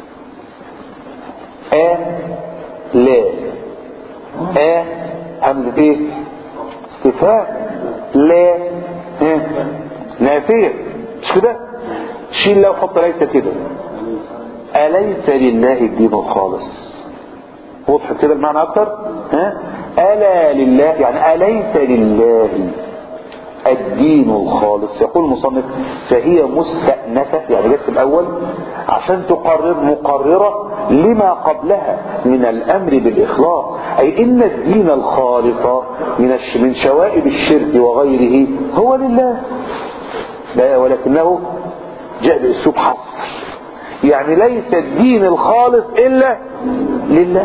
أ لا أ همزة ايه استفهام لا ها نافية مش كده شيل لو حط ليس كده أليس لله الدين الخالص وضح كده المعنى أكتر ها ألا لله يعني أليس لله الدين الخالص يقول المصنف فهي مستأنفة يعني جت في الأول عشان تقرر مقررة لما قبلها من الأمر بالإخلاص أي إن الدين الخالص من من شوائب الشرك وغيره هو لله لا ولكنه جاء بأسلوب حصر يعني ليس الدين الخالص إلا لله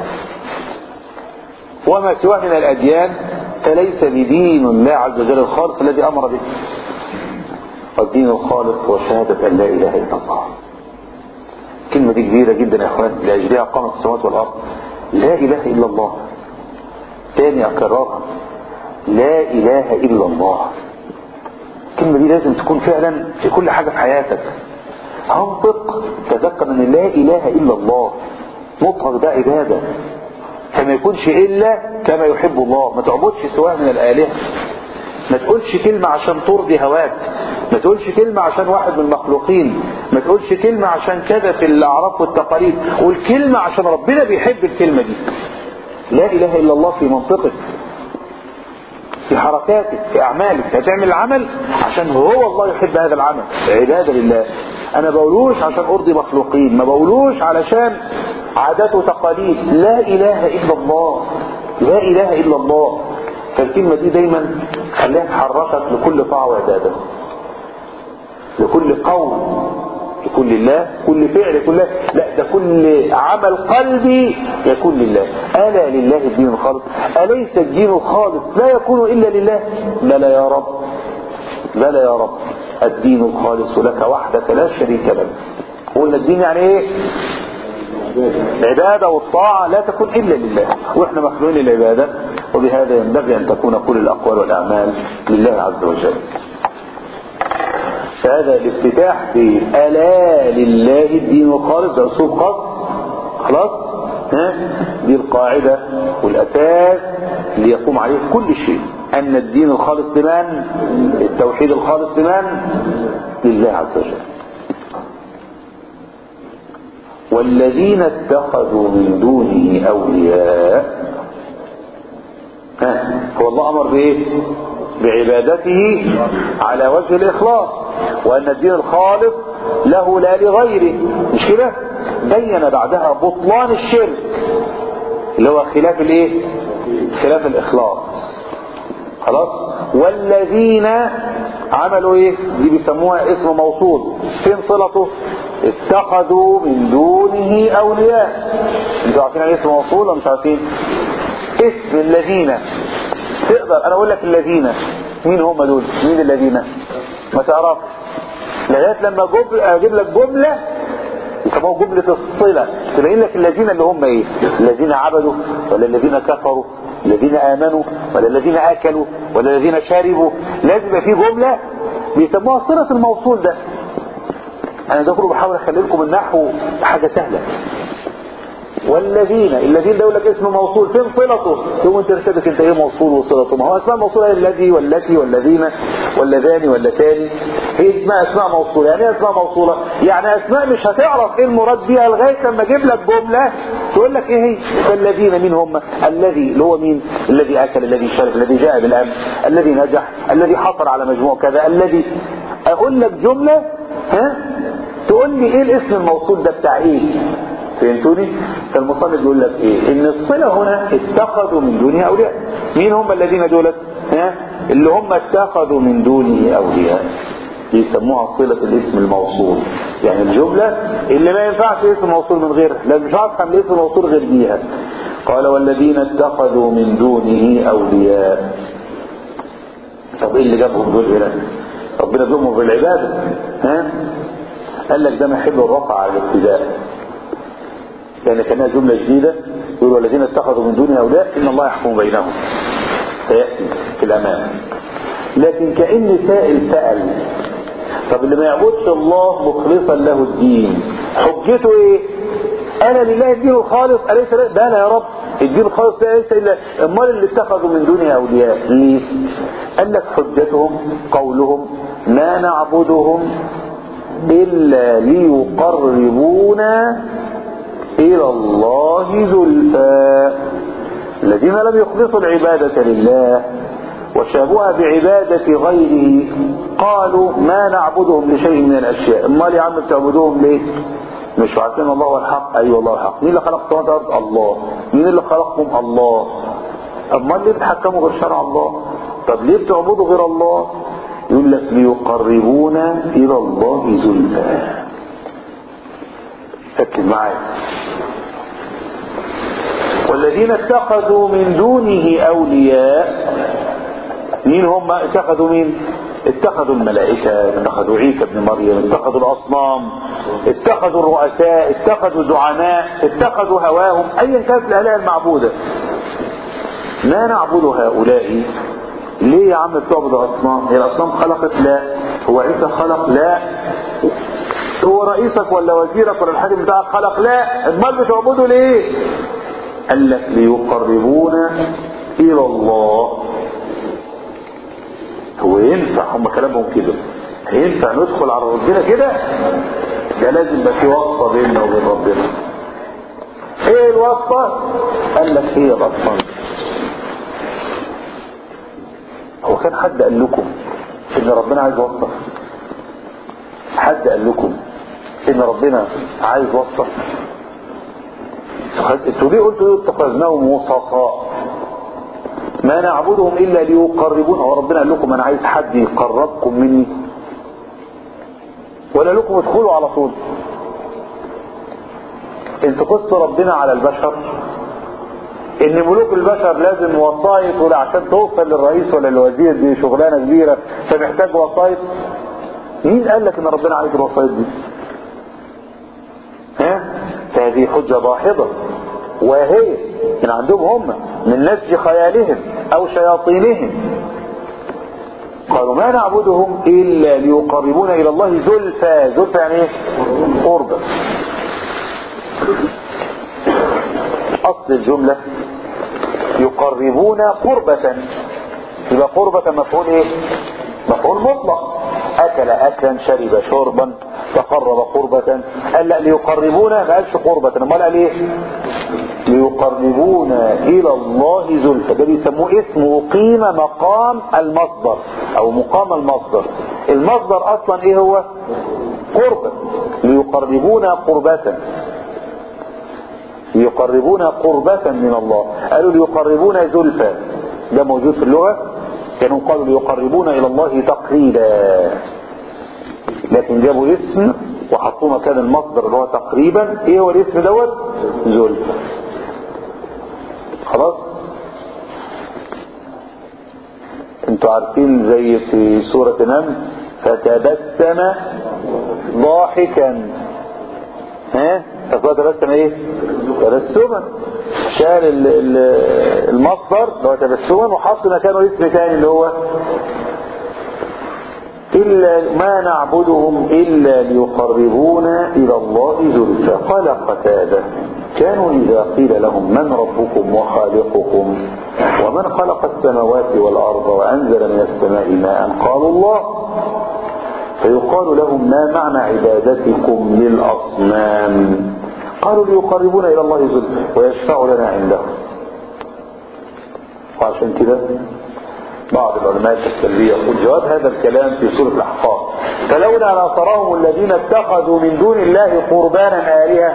وما سواه من الأديان فليس بدين الله عز وجل الخالص الذي أمر به والدين الخالص هو شهادة أن لا إله إلا الله الكلمة دي كبيرة جدا يا أخوان لأجلها قامت السماوات والأرض لا إله إلا الله تاني أكررها لا إله إلا الله الكلمة دي لازم تكون فعلا في كل حاجة في حياتك انطق تذكر ان لا اله الا الله نطق ده عبادة فما يكونش الا كما يحب الله ما تعبدش سواء من الالهة ما تقولش كلمة عشان ترضي هواك ما تقولش كلمة عشان واحد من المخلوقين ما تقولش كلمة عشان كذا في الأعراف والتقاليد قول كلمة عشان ربنا بيحب الكلمة دي لا إله إلا الله في منطقك في حركاتك في أعمالك هتعمل العمل عشان هو الله يحب هذا العمل عبادة لله أنا بقولوش عشان أرضي مخلوقين ما بقولوش علشان عادات وتقاليد لا إله إلا الله لا إله إلا الله فالكلمة دي دايما خليها تحركك لكل طاعة وعبادة لكل قول يكون لله كل فعل يكون لله لا ده كل عمل قلبي يكون لله ألا لله الدين الخالص أليس الدين الخالص لا يكون إلا لله بلى يا رب بلى يا رب الدين الخالص لك وحدك لا شريك لك قلنا الدين يعني ايه العبادة والطاعة لا تكون إلا لله وإحنا مخلوقين للعبادة وبهذا ينبغي أن تكون كل الأقوال والأعمال لله عز وجل فهذا الافتتاح في ألا لله الدين الخالص ده أسلوب خاص خلاص ها دي القاعدة والأساس ليقوم عليه كل شيء أن الدين الخالص لمن التوحيد الخالص لمن لله عز وجل والذين اتخذوا من دونه أولياء ها هو الله أمر بإيه بعبادته على وجه الإخلاص وأن الدين الخالص له لا لغيره مش كده بين بعدها بطلان الشرك اللي هو خلاف الايه خلاف الإخلاص خلاص والذين عملوا ايه دي بيسموها اسم موصول فين صلته اتخذوا من دونه اولياء انتوا عارفين يعني اسم موصول ولا مش عارفين اسم الذين تقدر انا اقول لك الذين مين هم دول مين الذين ما تعرف لغايه لما جب... اجيب لك جمله يسموها جمله الصله تبين لك الذين اللي هم ايه الذين عبدوا ولا الذين كفروا الذين امنوا ولا الذين اكلوا ولا الذين شربوا لازم يبقى في جمله بيسموها صله الموصول ده انا ده كله بحاول اخلي لكم النحو حاجه سهله والذين الذين ده يقول لك اسم موصول فين صلته تقوم انت رسالتك انت ايه موصول وصلته ما هو اسماء موصوله الذي والتي والذين واللذان واللتان هي اسماء اسماء موصوله يعني ايه اسماء موصوله يعني اسماء مش هتعرف ايه المراد بيها لغايه لما اجيب لك جمله تقول لك ايه هي فالذين مين هم الذي اللي هو مين الذي اكل الذي شرب الذي جاء بالامن الذي نجح الذي حصل على مجموع كذا الذي اقول لك جمله ها تقول لي ايه الاسم الموصول ده بتاع ايه فهمتوني فالمصنف يقول لك ايه ان الصلة هنا اتخذوا من دونه اولياء مين هم الذين دولت ها اللي هم اتخذوا من دونه اولياء يسموها صلة الاسم الموصول يعني الجملة اللي ما ينفعش اسم موصول من غيرها لازم مش هفهم الاسم الموصول غير بيها قال والذين اتخذوا من دونه اولياء طب ايه اللي جابهم دول هنا ربنا بيؤمر بالعبادة ها قال لك ده محل الرفع على الابتداء لأن كانها جملة جديدة يقول والذين اتخذوا من دونه أولياء إن الله يحكم بينهم سيأتي في الأمام لكن كأن سائل سأل طب اللي ما يعبدش الله مخلصا له الدين حجته ايه انا لله الدين الخالص اليس بلى يا رب الدين الخالص ده ليس الا امال اللي اتخذوا من دونه اولياء ليه قال لك حجتهم قولهم ما نعبدهم الا ليقربونا إلى الله زلفى الذين لم يخلصوا العبادة لله وشابوها بعبادة غيره قالوا ما نعبدهم لشيء من الأشياء امال يا عم بتعبدوهم ليه مش عارفين الله هو الحق أيوة الله الحق مين اللي خلق السماوات والأرض الله مين اللي خلقهم الله امال ليه بتحكموا غير شرع الله طب ليه بتعبدوا غير الله يقول لك ليقربونا إلى الله زلفى ركز معايا والذين اتخذوا من دونه أولياء مين هم اتخذوا مين اتخذوا الملائكة اتخذوا عيسى بن مريم اتخذوا الأصنام اتخذوا الرؤساء اتخذوا زعماء اتخذوا هواهم أيا كانت الآلهة المعبودة ما نعبد هؤلاء ليه يا عم بتعبد الأصنام هي الأصنام خلقت لا هو عيسى خلق لا هو رئيسك ولا وزيرك ولا الحاكم بتاعك خلق لا امال بتعبده ليه قال لك ليقربونا الى الله هو ينفع هم كلامهم كده ينفع ندخل على ربنا كده ده لازم يبقى في واسطه بيننا وبين ربنا ايه الواسطه قال لك هي الاطفال هو كان حد قال لكم ان ربنا عايز واسطه حد قال لكم ان ربنا عايز واسطه انتوا ليه قلتوا اتخذناهم وسطاء ما نعبدهم الا ليقربونا وربنا قال لكم انا عايز حد يقربكم مني ولا لكم ادخلوا على طول انتوا قصوا ربنا على البشر ان ملوك البشر لازم وسايط ولا عشان توصل للرئيس ولا للوزير دي شغلانه كبيره فمحتاج وسايط مين قال لك ان ربنا عايز الوسايط دي ها فهذه حجه داحضه واهيه من عندهم هم من نسج خيالهم او شياطينهم قالوا ما نعبدهم الا ليقربونا الى الله زلفى زلفى يعني ايه قربة اصل الجملة يقربون قربة يبقى قربة مفعول ايه مفعول مطلق اكل اكلا شرب شربا تقرب قربة قال لا ليقربونا ما قالش قربة امال قال ايه ليقربونا الى الله زلفى ده بيسموه اسمه قيم مقام المصدر او مقام المصدر المصدر اصلا ايه هو قربة ليقربونا قربة ليقربونا قربة من الله قالوا ليقربونا زلفى ده موجود في اللغة كانوا قالوا ليقربونا الى الله تقريبا لكن جابوا اسم وحطوه مكان المصدر اللي هو تقريبا ايه هو الاسم دوت زلفى خلاص انتوا عارفين زي في سورة نمل فتبسم ضاحكا ها تصور تبسم ايه تبسما شال ال- ال- المصدر اللي هو تبسما وحط مكانه اسم تاني اللي هو إلا ما نعبدهم إلا ليقربونا إلى الله زلفى قال قتادة كانوا إذا قيل لهم من ربكم وخالقكم ومن خلق السماوات والأرض وأنزل من السماء ماء قالوا الله فيقال لهم ما معنى عبادتكم للأصنام قالوا ليقربونا إلى الله زلفى ويشفع لنا عنده وعشان كده بعض العلماء التفسيرية يقول جواب هذا الكلام في سورة الأحقاف فلولا نصرهم الذين اتخذوا من دون الله قربانا آلهة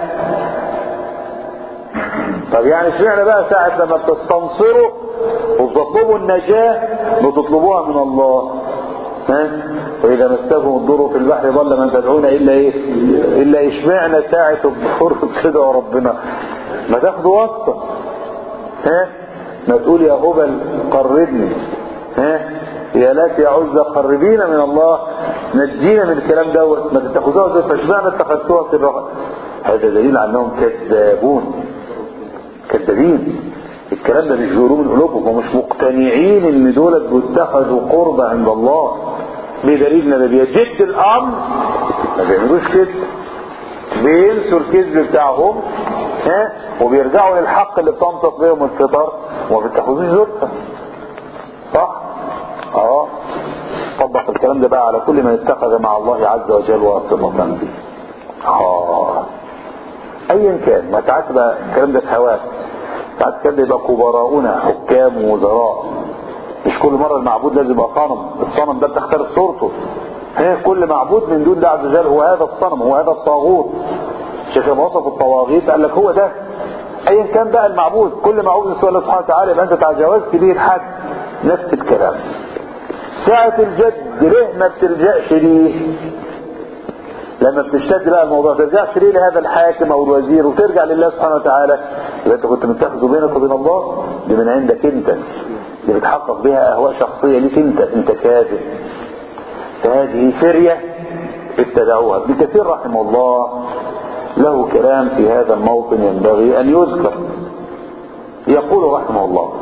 طب يعني اشمعنى بقى ساعة لما بتستنصروا وبتطلبوا النجاة بتطلبوها من الله ها وإذا مسكم الضر في البحر ضل من تدعون إلا إيه إلا اشمعنى ساعة الضر كده ربنا ما تاخدوا واسطة ها ما تقول يا هبل قربني ها يا لات يا عزة قربينا من الله نجينا من الكلام دوت ما تتخذوها زي فاشمعنى اتخذتوها في الرغم هذا دليل على انهم كذابون كذابين الكلام ده مش بيقولوه من قلوبهم ومش مقتنعين ان دولت بيتخذوا قربة عند الله بدليل ان بيجد الامر ما بيعملوش كده بينسوا الكذب بتاعهم ها وبيرجعوا للحق اللي بتنطق بيهم الفطر وما بيتخذوش زلفة صح اه طبق الكلام ده بقى على كل من اتخذ مع الله عز وجل واصمة به اه ايا كان ما ساعات بقى الكلام ده في هواك ساعات كان يبقى كبراؤنا حكام ووزراء مش كل مرة المعبود لازم يبقى صنم الصنم ده بتختلف صورته هي كل معبود من دون الله عز وجل هو هذا الصنم هو هذا الطاغوت شيخ لما وصف الطواغيت قال لك هو ده ايا كان بقى المعبود كل معبود سوى الله سبحانه وتعالى يبقى انت تجاوزت به الحد نفس الكلام ساعة الجد ليه ما بتلجأش ليه لما بتشتد بقى الموضوع ترجعش ليه لهذا الحاكم او الوزير وترجع لله سبحانه وتعالى يبقى انت كنت متخذه بينك وبين الله دي من عندك انت دي بتحقق بها اهواء شخصية ليك انت انت كاذب فهذه فرية ابتدعوها ابن كثير رحمه الله له كلام في هذا الموطن ينبغي ان يذكر يقول رحمه الله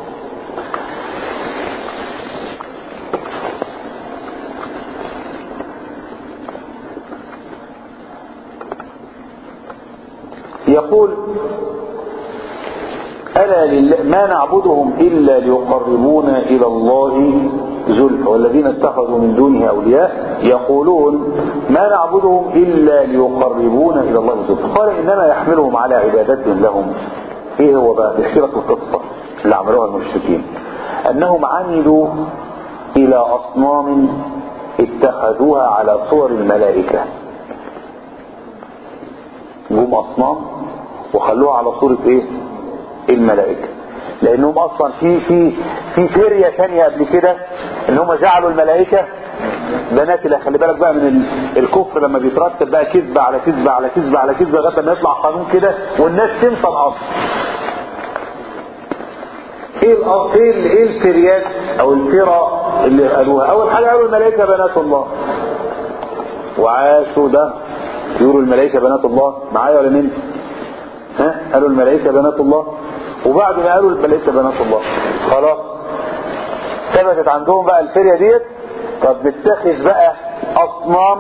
يقول ألا لله ما نعبدهم إلا ليقربونا إلى الله زلفى والذين اتخذوا من دونه أولياء يقولون ما نعبدهم إلا ليقربونا إلى الله زلفى قال إنما يحملهم على عبادتهم لهم إيه هو بقى يحكي لك القصة اللي عملوها المشركين أنهم عملوا إلى أصنام اتخذوها على صور الملائكة جم أصنام وخلوها على صورة إيه الملائكة لأنهم أصلا في في في فيريا ثانية قبل كده إن هم جعلوا الملائكة بنات الله خلي بالك بقى من ال- الكفر لما بيترتب بقى كذبة على كذبة على كذبة على كذبة لغاية ما يطلع قانون كده والناس تنسى الأصل ايه الأ- ايه ال- ايه الفريات او الفرى اللي قالوها اول حاجه قالوا الملائكه بنات الله وعاشوا ده يقولوا الملائكه بنات الله معايا ولا مين ها قالوا الملائكه بنات الله وبعد ما قالوا الملائكه بنات الله خلاص ثبتت عندهم بقى الفريه ديت طب نتخذ بقى اصنام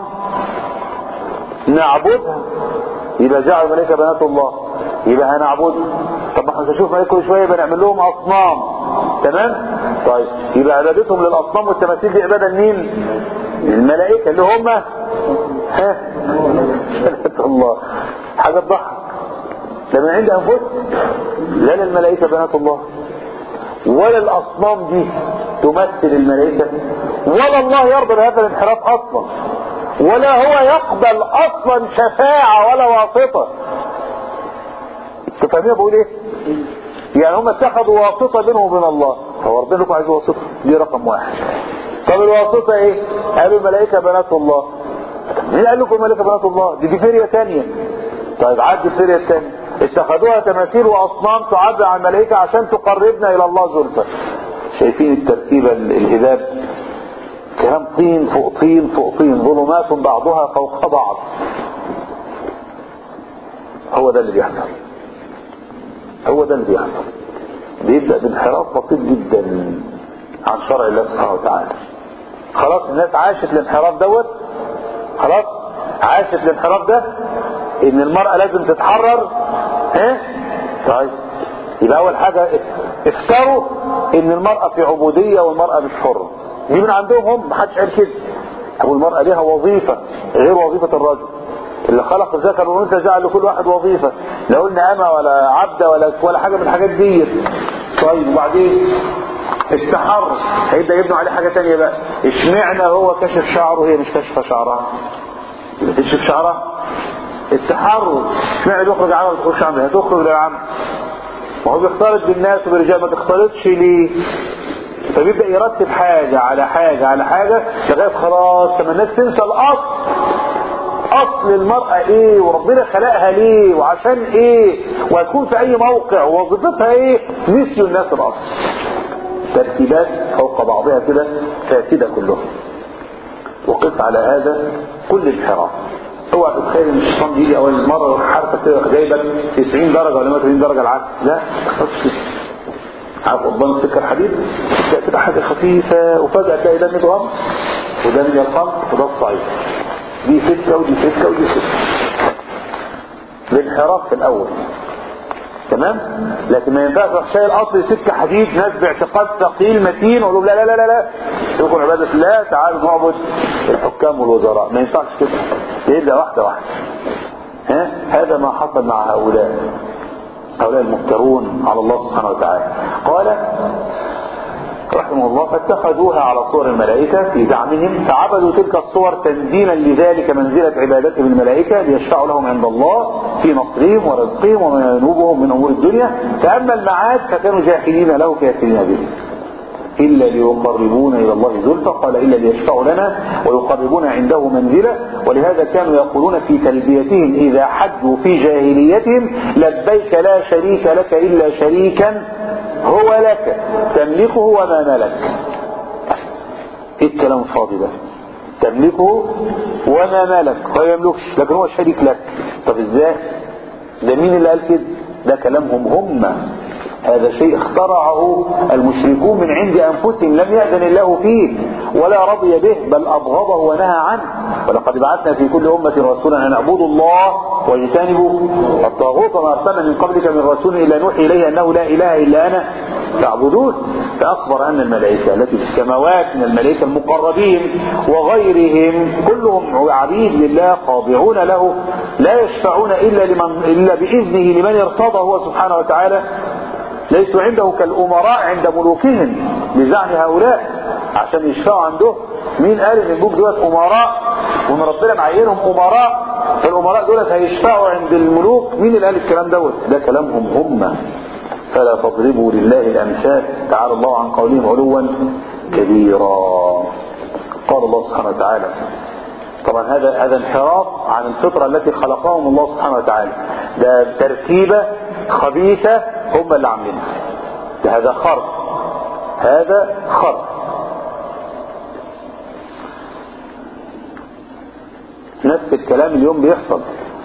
نعبدها يبقى جعل الملائكه بنات الله يبقى هنعبدها طب ما احنا هنشوف ملائكه كل شويه يبقى نعمل لهم اصنام تمام طيب يبقى عبادتهم للاصنام والتماثيل دي عباده لمين الملائكه اللي هم ها بنات الله حاجه تضحك ده من عند انفسهم لا للملائكه بنات الله ولا الاصنام دي تمثل الملائكه ولا الله يرضى بهذا الانحراف اصلا ولا هو يقبل اصلا شفاعه ولا واسطه انتوا فاهمين بقول ايه يعني هم اتخذوا واسطه بينهم وبين الله هو ربنا لكم عايز واسطه دي رقم واحد طب الواسطه ايه قالوا الملائكه بنات الله مين قال لكم الملائكه بنات الله دي دي فريه ثانيه طيب عد الفريه الثانيه اتخذوها تماثيل واصنام تعبر عن الملائكه عشان تقربنا الى الله زلفى شايفين الترتيب ال- الهباب كلام طين فوق طين فوق طين ظلمات بعضها فوق بعض هو ده اللي بيحصل هو ده اللي بيحصل بيبدأ بانحراف بسيط جدا عن شرع الله سبحانه وتعالى خلاص الناس عاشت الانحراف دوت خلاص عاشت الانحراف ده ان المرأة لازم تتحرر ها طيب يبقى اول حاجة افتروا ان المرأة في عبودية والمرأة مش حرة دي من عندهم هم محدش قال كده او المرأة ليها وظيفة غير وظيفة الرجل اللي خلق الذكر والانثى جعل لكل واحد وظيفة لا قلنا اما ولا عبدة ولا ولا حاجة من الحاجات دي طيب وبعدين التحرر هيبدا يبنوا عليه حاجة تانية بقى اشمعنى هو كشف شعره وهي مش كاشفة شعرها تكشف شعرها التحرر اشمعنى بيخرج عمل ما تخرجش عمل هتخرج للعمل ما هو بيختلط بالناس وبالرجال ما تختلطش ليه فبيبدأ يرتب حاجة على حاجة على حاجة لغاية خلاص لما الناس تنسى الأصل أصل المرأة إيه وربنا خلقها ليه وعشان إيه وهتكون في أي موقع ووظيفتها إيه نسيوا الناس الأصل ترتيبات فوق بعضها كده فاسدة كلها وقف على هذا كل انحراف اوعى تتخيل ان الشيطان بيجي اول مره حركه كده جايبك 90 درجه ولا 180 درجه العكس لا ما تخافش كده عارف قضبان السكر حديد تبدا كده حاجه خفيفه وفجاه تلاقي ده 100 غرام وده 100 غرام وده الصعيد دي سكه ودي سكه ودي سكه الانحراف في الاول تمام لكن ما ينفعش تروح شايل اصل سكه حديد ناس باعتقاد ثقيل متين ويقولوا لا لا لا لا لا تكون عباده الله تعالوا نعبد الحكام والوزراء ما ينفعش كده يبدا واحده واحده ها هذا ما حصل مع هؤلاء هؤلاء المفترون على الله سبحانه وتعالى قال رحمه الله فاتخذوها على صور الملائكة في زعمهم فعبدوا تلك الصور تنزيلا لذلك منزلة عبادتهم الملائكة ليشفعوا لهم عند الله في نصرهم ورزقهم وما ينوبهم من أمور الدنيا فأما المعاد فكانوا جاحدين له كافرين به إلا ليقربون إلى الله زلفى قال إلا ليشفعوا لنا ويقربون عنده منزلة ولهذا كانوا يقولون في تلبيتهم إذا حجوا في جاهليتهم لبيك لا شريك لك إلا شريكا هو لك تملكه وما ملك ايه الكلام الفاضي ده تملكه وما ملك هو يملكش لكن هو شريك لك طب ازاي ده مين اللي قال كده ده كلامهم هم هذا شيء اخترعه المشركون من عند انفسهم لم يأذن الله فيه ولا رضي به بل ابغضه ونهى عنه ولقد بعثنا في كل امة رسولا ان اعبدوا الله واجتنبوا الطاغوت وما ارسلنا من قبلك من رسول الا نوحي اليه انه لا اله الا انا فاعبدون فاخبر ان الملائكه التي في السماوات من الملائكه المقربين وغيرهم كلهم عبيد لله خاضعون له لا يشفعون الا لمن الا باذنه لمن ارتضى هو سبحانه وتعالى ليسوا عنده كالامراء عند ملوكهم بزعم هؤلاء عشان يشفعوا عنده مين قال ان الملوك دولت امراء وان ربنا معينهم امراء فالامراء دولت هيشفعوا عند الملوك مين اللي قال الكلام دوت ده كلامهم هم فلا تضربوا لله الامثال تعالى الله عن قولهم علوا كبيرا قال الله سبحانه وتعالى طبعا هذا هذا انحراف عن الفطره التي خلقهم الله سبحانه وتعالى ده تركيبه خبيثه هم اللي عاملينها ده هذا خرق هذا خرق نفس الكلام اليوم بيحصل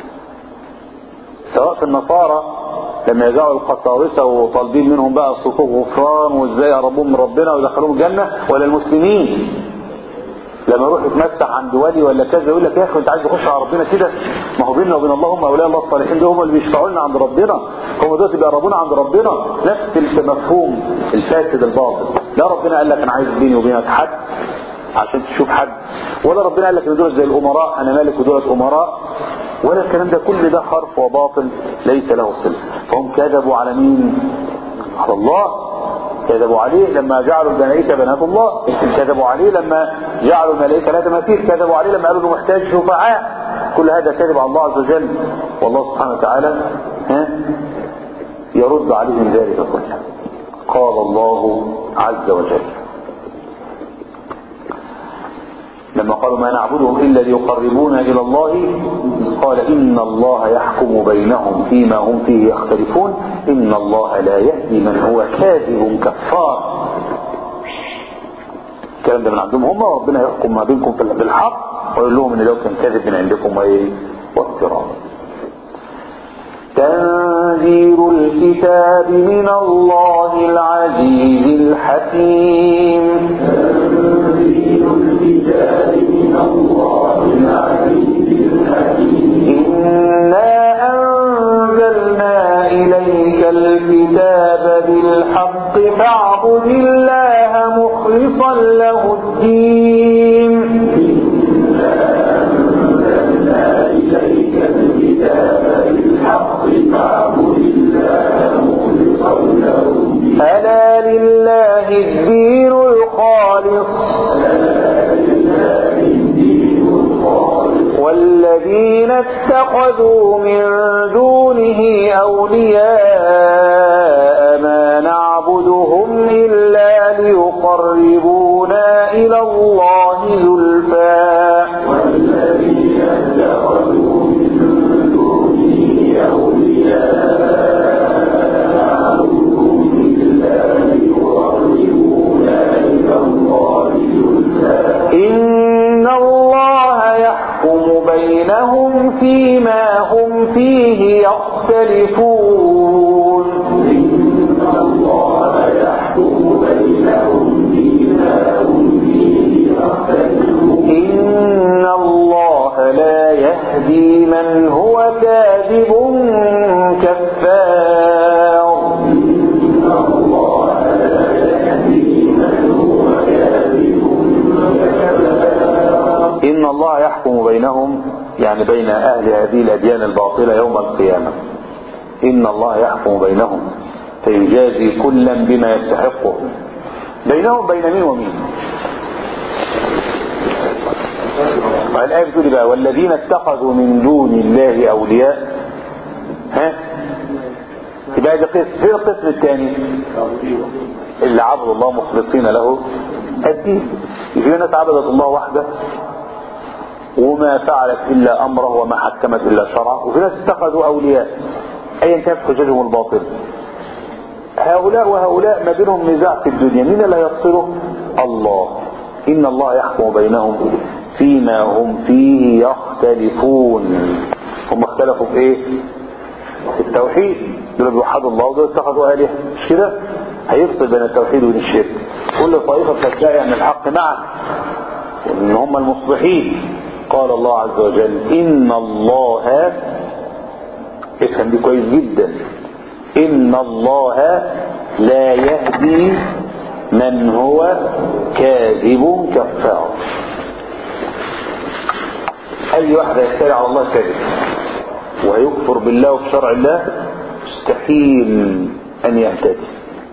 سواء في النصارى لما يجعوا القساوسة وطالبين منهم بقى صفوف غفران وازاي يقربوهم من ربنا ويدخلوهم الجنة ولا المسلمين لما يروح يتمسح عند ولي ولا كذا يقول لك يا اخي انت عايز تخش على ربنا كده ما هو بيننا وبين الله هم اولياء الله الصالحين دول هم اللي بيشفعوا لنا عند ربنا هم دول اللي بيقربونا عند ربنا نفس المفهوم الفاسد الباطل لا ربنا قال لك انا عايز بيني وبينك حد عشان تشوف حد ولا ربنا قال لك ان دول زي الامراء انا مالك ودولت امراء ولا الكلام ده كل ده خرف وباطل ليس له صله فهم كذبوا على مين على الله كذبوا عليه لما جعلوا الملائكة بنات الله كذبوا عليه لما جعلوا الملائكة لا تماثيل كذبوا عليه لما قالوا انه محتاج شفعاء كل هذا كذب على الله عز وجل والله سبحانه وتعالى ها يرد عليهم ذلك كله قال الله عز وجل لما قالوا ما نعبدهم إلا ليقربونا إلى الله قال إن الله يحكم بينهم فيما هم فيه يختلفون إن الله لا يهدي من هو كاذب كفار الكلام ده من عندهم هم وربنا يحكم ما بينكم بالحق ويقول لهم ان لو كان كاذب من عندكم وايه وافتراء تنزيل الكتاب من الله العزيز الحكيم تنزيل الكتاب من الله العزيز الحكيم إنا أنزلنا إليك الكتاب بالحق فاعبد الله مخلصا له الدين أنزلنا إليك الكتاب بالحق فاعبد الله مخلصا له الدين ألا لله الدين الخالص لله الدين الخالص والذين اتخذوا من دونه أولياء ما نعبدهم إلا ليقربونا إلى الله زلفى والذين اتخذوا من دونه أولياء نعبدهم إلا ليقربونا إلى الله زلفى إن الله يحكم بينهم فيما هم فيه يختلفون إن الله يحكم بينهم فيما هم فيه يختلفون إن الله لا يهدي من هو كاذب كفار إن الله لا يهدي من هو كاذب كفار إن الله يحكم بينهم يعني بين أهل هذه الأديان الباطلة يوم القيامة إن الله يحكم بينهم فيجازي كلا بما يستحقه بينهم بين مين ومين الآية بتقول إيه بقى والذين اتخذوا من دون الله أولياء ها يبقى ده قسم فين القسم الثاني اللي عبدوا الله مخلصين له الدين في ناس عبدت الله وحده وما فعلت إلا أمره وما حكمت إلا شرعه وفي ناس اتخذوا أولياء أيا كانت حججهم الباطل هؤلاء وهؤلاء ما بينهم نزاع في الدنيا مين اللي هيفصله الله إن الله يحكم بينهم فيما هم فيه يختلفون هم اختلفوا في ايه في التوحيد دول بيوحدوا الله ودول اتخذوا آلهة مش كده هيفصل بين التوحيد وبين الشرك كل طائفة بتدعي أن الحق معه وان هم المصلحين قال الله عز وجل إن الله افهم دي كويس جدا إن الله لا يهدي من هو كاذب كفار أي واحد يفتري على الله كذب ويكفر بالله وبشرع الله مستحيل أن يهتدي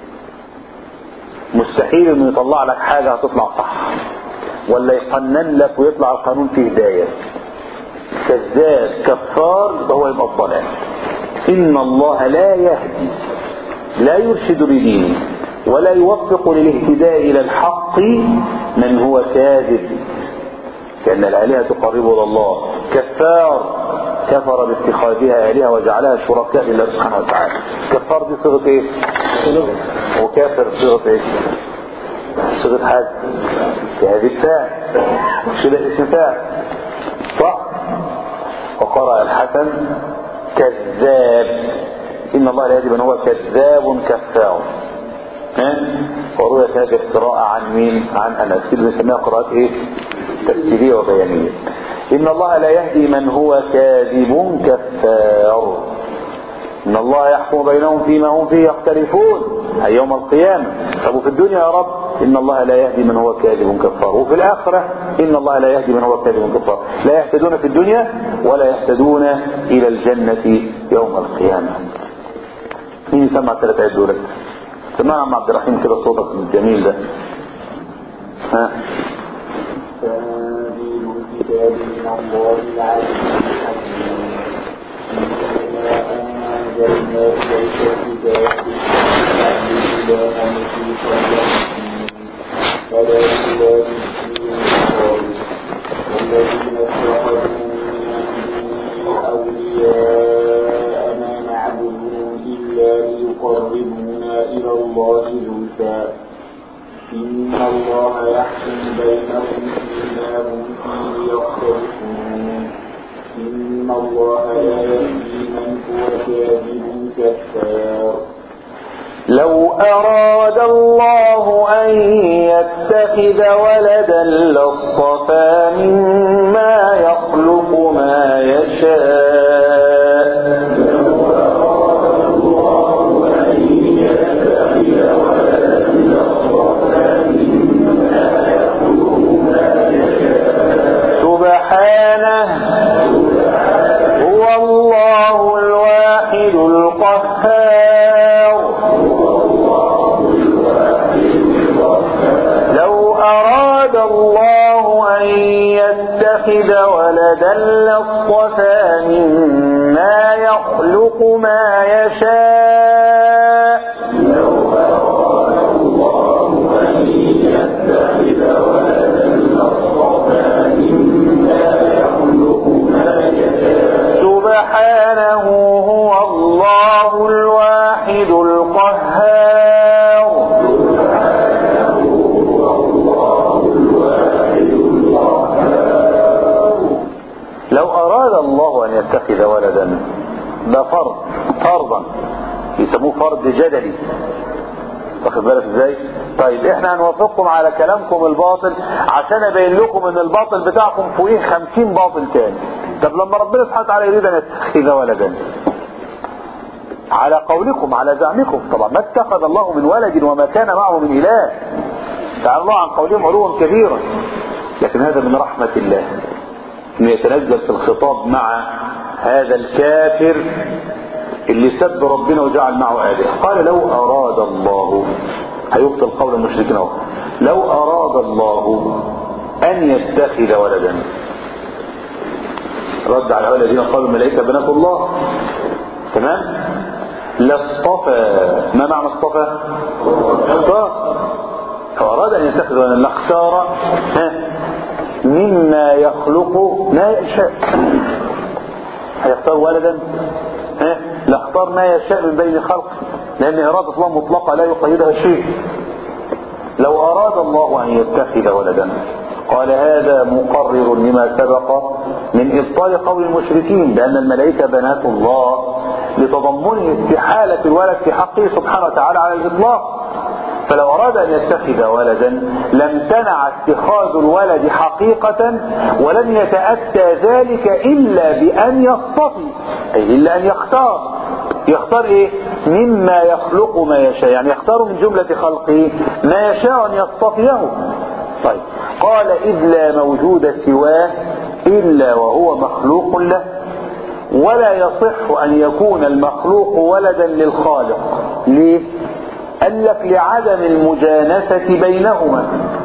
مستحيل انه يطلع لك حاجة هتطلع صح ولا يقنن لك ويطلع القانون فيه هداية كذاب كفار هو يبقى الضلال ان الله لا يهدي لا يرشد لدينه ولا يوفق للاهتداء الى الحق من هو كاذب كأن الآلهة تقرب إلى الله كفار كفر باتخاذها آلهة وجعلها شركاء لله سبحانه وتعالى كفار دي صيغة ايه؟ وكافر صيغة ايه؟ صيغة حاجة هذه الفاعل شبه اسم فاعل صح؟ وقرأ الحسن كذاب إن الله لا يهدي من هو كذاب كفار ها؟ ورويت هذه القراءة عن مين؟ عن أنس اللي بنسميها قراءة ايه؟ تفسيرية وبيانية إن الله لا يهدي من هو كاذب كفار إن الله يحكم بينهم فيما هم فيه يختلفون أي يوم القيامة طب في الدنيا يا رب إن الله لا يهدي من هو كاذب كفار وفي الآخرة إن الله لا يهدي من هو كاذب كفار لا يهتدون في الدنيا ولا يهتدون إلى الجنة يوم القيامة مين يسمع الثلاث آيات دول سمعنا عم عبد الرحيم كده صوتك الجميل ده ها تنزيل الكتاب من الله العزيز الحكيم إنا أنزلنا إليك الكتاب بالحق إلها مخلصا للدين فلا إله فيه خالص والذين اتخذوا من أولياء ما نعبدهم إلا ليقربونا إلى الله زلفى إن الله يحكم بينهم فيما هم فيه يختلفون إن الله لا يهدي من هو كاذب كفار لو أراد الله أن يتخذ ولدا لاصطفى مما يخلق ما يشاء سبحانه هو الله الواحد القهار لو أراد الله أن يتخذ ولدا لاصطفى مما يخلق ما يشاء سبحانه هو الله الواحد القهار لو أراد الله أن يتخذ ولدا ده فرض فرضا يسموه فرض جدلي واخد بالك ازاي طيب احنا هنوافقكم على كلامكم الباطل عشان ابين لكم ان الباطل بتاعكم فوقيه خمسين باطل تاني طب لما ربنا سبحانه وتعالى يريد ان يتخذ ولدا على قولكم على زعمكم طبعا ما اتخذ الله من ولد وما كان معه من اله تعالى الله عن قولهم علوا كبيرا لكن هذا من رحمة الله انه يتنزل في الخطاب مع هذا الكافر اللي سب ربنا وجعل معه آلهة قال لو أراد الله هيبطل قول المشركين اهو لو أراد الله أن يتخذ ولدا رد على الذين قالوا الملائكة بنات الله تمام لاصطفى ما معنى اصطفى اختار لو أراد أن يتخذ ولدا لاختار ها مما يخلق ما يشاء هيختار ولدا ها لاختار ما يشاء من بين خلقه لأن إرادة الله مطلقة لا يقيدها شيء لو أراد الله أن يتخذ ولدا قال هذا مقرر لما سبق من إبطال قول المشركين بأن الملائكة بنات الله لتضمنه استحالة الولد في حقه سبحانه وتعالى على الإطلاق فلو أراد أن يتخذ ولدا لم تنع اتخاذ الولد حقيقة ولم يتأتى ذلك إلا بأن يصطفي أي إلا أن يختار يختار إيه مما يخلق ما يشاء يعني يختار من جملة خلقه ما يشاء أن يصطفيه طيب قال إذ لا موجود سواه إلا وهو مخلوق له ولا يصح أن يكون المخلوق ولدا للخالق ليه؟ قال لك لعدم المجانسة بينهما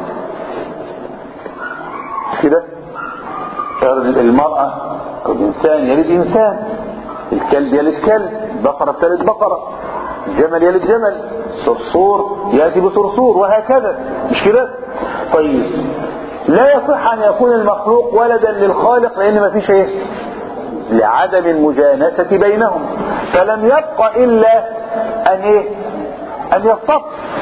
كده المرأة الإنسان يلد إنسان الكلب يلد كلب بقرة تلد بقرة الجمل يلد جمل صرصور يأتي بصرصور وهكذا مش كده طيب لا يصح أن يكون المخلوق ولدا للخالق لأن ما فيش ايه لعدم المجانسة بينهم فلم يبق إلا أن إيه أن يصطف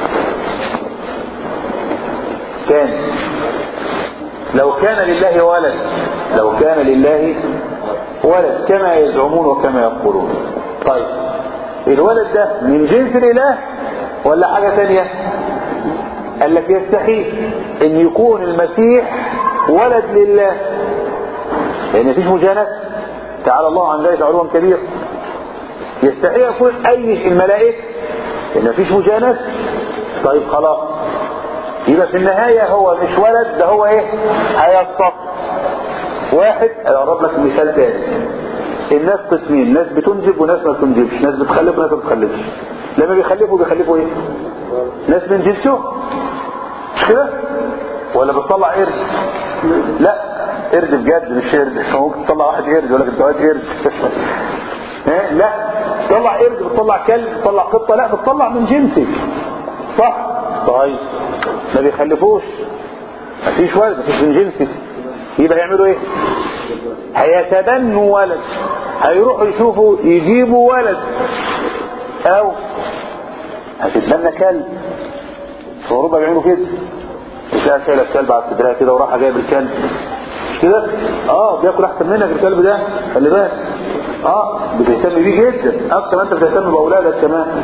كان لو كان لله ولد لو كان لله ولد كما يزعمون وكما يقولون طيب الولد ده من جنس الإله ولا حاجة ثانية قال لك يستحيل ان يكون المسيح ولد لله لان مفيش مجانسه تعالى الله عن ذلك علوا كبير يستحيل يكون اي الملائكه لان مفيش مجانسه طيب خلاص يبقى في النهايه هو مش ولد ده هو ايه هيصطف واحد اقرب لك مثال تاني الناس قسمين ناس بتنجب وناس ما بتنجبش ناس بتخلف وناس ما بتخلفش لما بيخلفوا بيخلفوا ايه ناس من جنسهم مش كده ولا بتطلع قرد لا قرد بجد مش قرد ممكن تطلع واحد قرد يقول لك انت واد قرد ها لا تطلع قرد بتطلع كلب بتطلع قطه لا بتطلع من جنسك صح طيب ما بيخلفوش مفيش ولد مفيش من جنسك يبقى هيعملوا ايه هيتبنوا ولد هيروحوا يشوفوا يجيبوا ولد او هتتبنى كلب في اوروبا بيعملوا كده تلاقي شايله الكلب على صدرها كده وراح جايب الكلب مش كده اه بياكل احسن منك الكلب ده خلي بالك اه بتهتم بيه جدا اكتر ما انت بتهتم باولادك كمان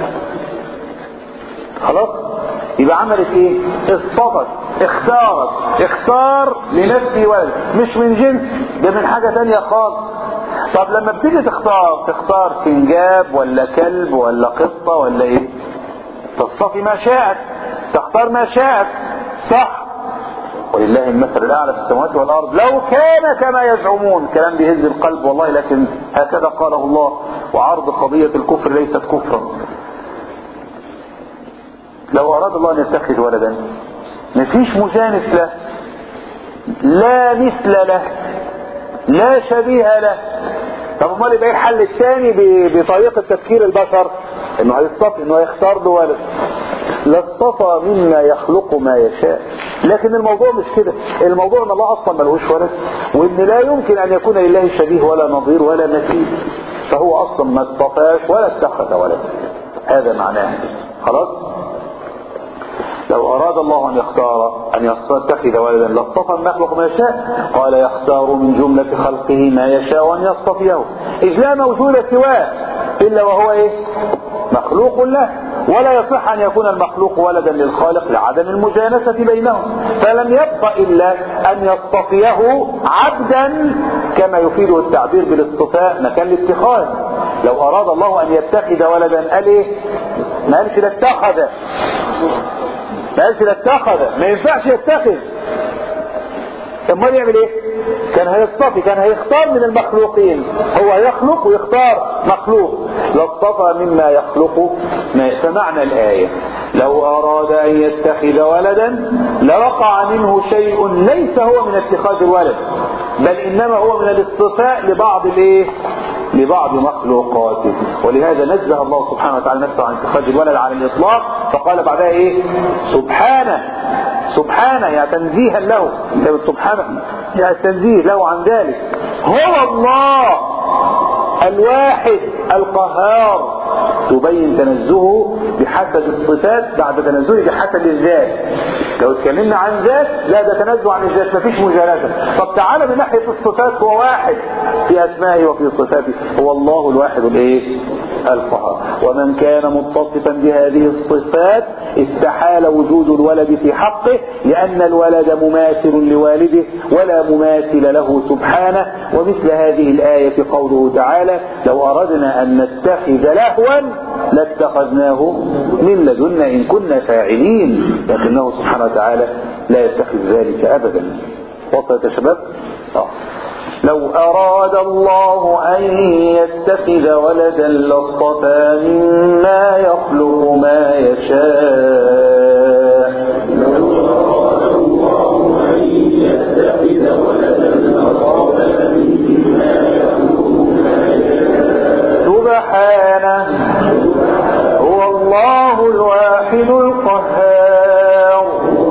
خلاص يبقى عملت ايه اصطفت اختارت اختار لنفسي ولد مش من جنس ده من حاجة تانية خالص طب لما بتيجي تختار تختار سنجاب ولا كلب ولا قطة ولا ايه تصطفي ما شاءت تختار ما شاءت صح ولله المثل الاعلى في السماوات والارض لو كان كما يزعمون كلام بيهز القلب والله لكن هكذا قاله الله وعرض قضية الكفر ليست كفرا لو اراد الله ان يتخذ ولدا مفيش مجانس له لا مثل له لا شبيه له طب امال يبقى ايه الحل الثاني بطريقه تفكير البشر انه هيصطفي انه هيختار له ولد لاصطفى مما يخلق ما يشاء لكن الموضوع مش كده الموضوع ان الله اصلا ملهوش ولد وان لا يمكن ان يكون لله شبيه ولا نظير ولا مثيل فهو اصلا ما اصطفاش ولا اتخذ ولد هذا معناه خلاص لو أراد الله أن يختار أن يتخذ ولدا لاصطفى ما يخلق ما يشاء قال يختار من جملة خلقه ما يشاء أن يصطفيه إذ لا موجود سواه إلا وهو إيه مخلوق له ولا يصح أن يكون المخلوق ولدا للخالق لعدم المجانسة بينهم فلم يبق إلا أن يصطفيه عبدا كما يفيده التعبير بالاصطفاء مكان الاتخاذ لو أراد الله أن يتخذ ولدا قال إيه ما قالش ده اتخذ ما قالش ده اتخذ ما ينفعش يتخذ امال يعمل ايه كان هيصطفي كان هيختار من المخلوقين هو يخلق ويختار مخلوق لاصطفى مما يخلق ما فمعنى الآية لو أراد أن يتخذ ولدا لوقع منه شيء ليس هو من اتخاذ الولد بل إنما هو من الاصطفاء لبعض الايه لبعض مخلوقاته ولهذا نزه الله سبحانه وتعالى نفسه عن اتخاذ الولد على الإطلاق فقال بعدها ايه سبحانه سبحانه يعني تنزيها له سبحانه يعني تنزيه له عن ذلك هو الله الواحد القهار تبين تنزهه بحسب الصفات بعد تنزهه بحسب الذات لو اتكلمنا عن ذات لا ده تنزه عن الذات مفيش مجالسة طب تعالى من ناحية الصفات هو واحد في أسمائه وفي صفاته هو الله الواحد الايه القهار ومن كان متصفا بهذه الصفات استحال وجود الولد في حقه لأن الولد مماثل لوالده ولا مماثل له سبحانه ومثل هذه الآية قوله تعالى لو أردنا أن نتخذ لهوا لاتخذناه من لدنا إن كنا فاعلين لكنه سبحانه وتعالى لا يتخذ ذلك أبدا وصلت يا شباب آه. لو أراد الله أن يتخذ ولدا لاصطفى مما يخلق ما يشاء لو أراد الله أن يتخذ ولدا لاصطفى مما يخلق ما يشاء سبحانه هو الله الواحد القهار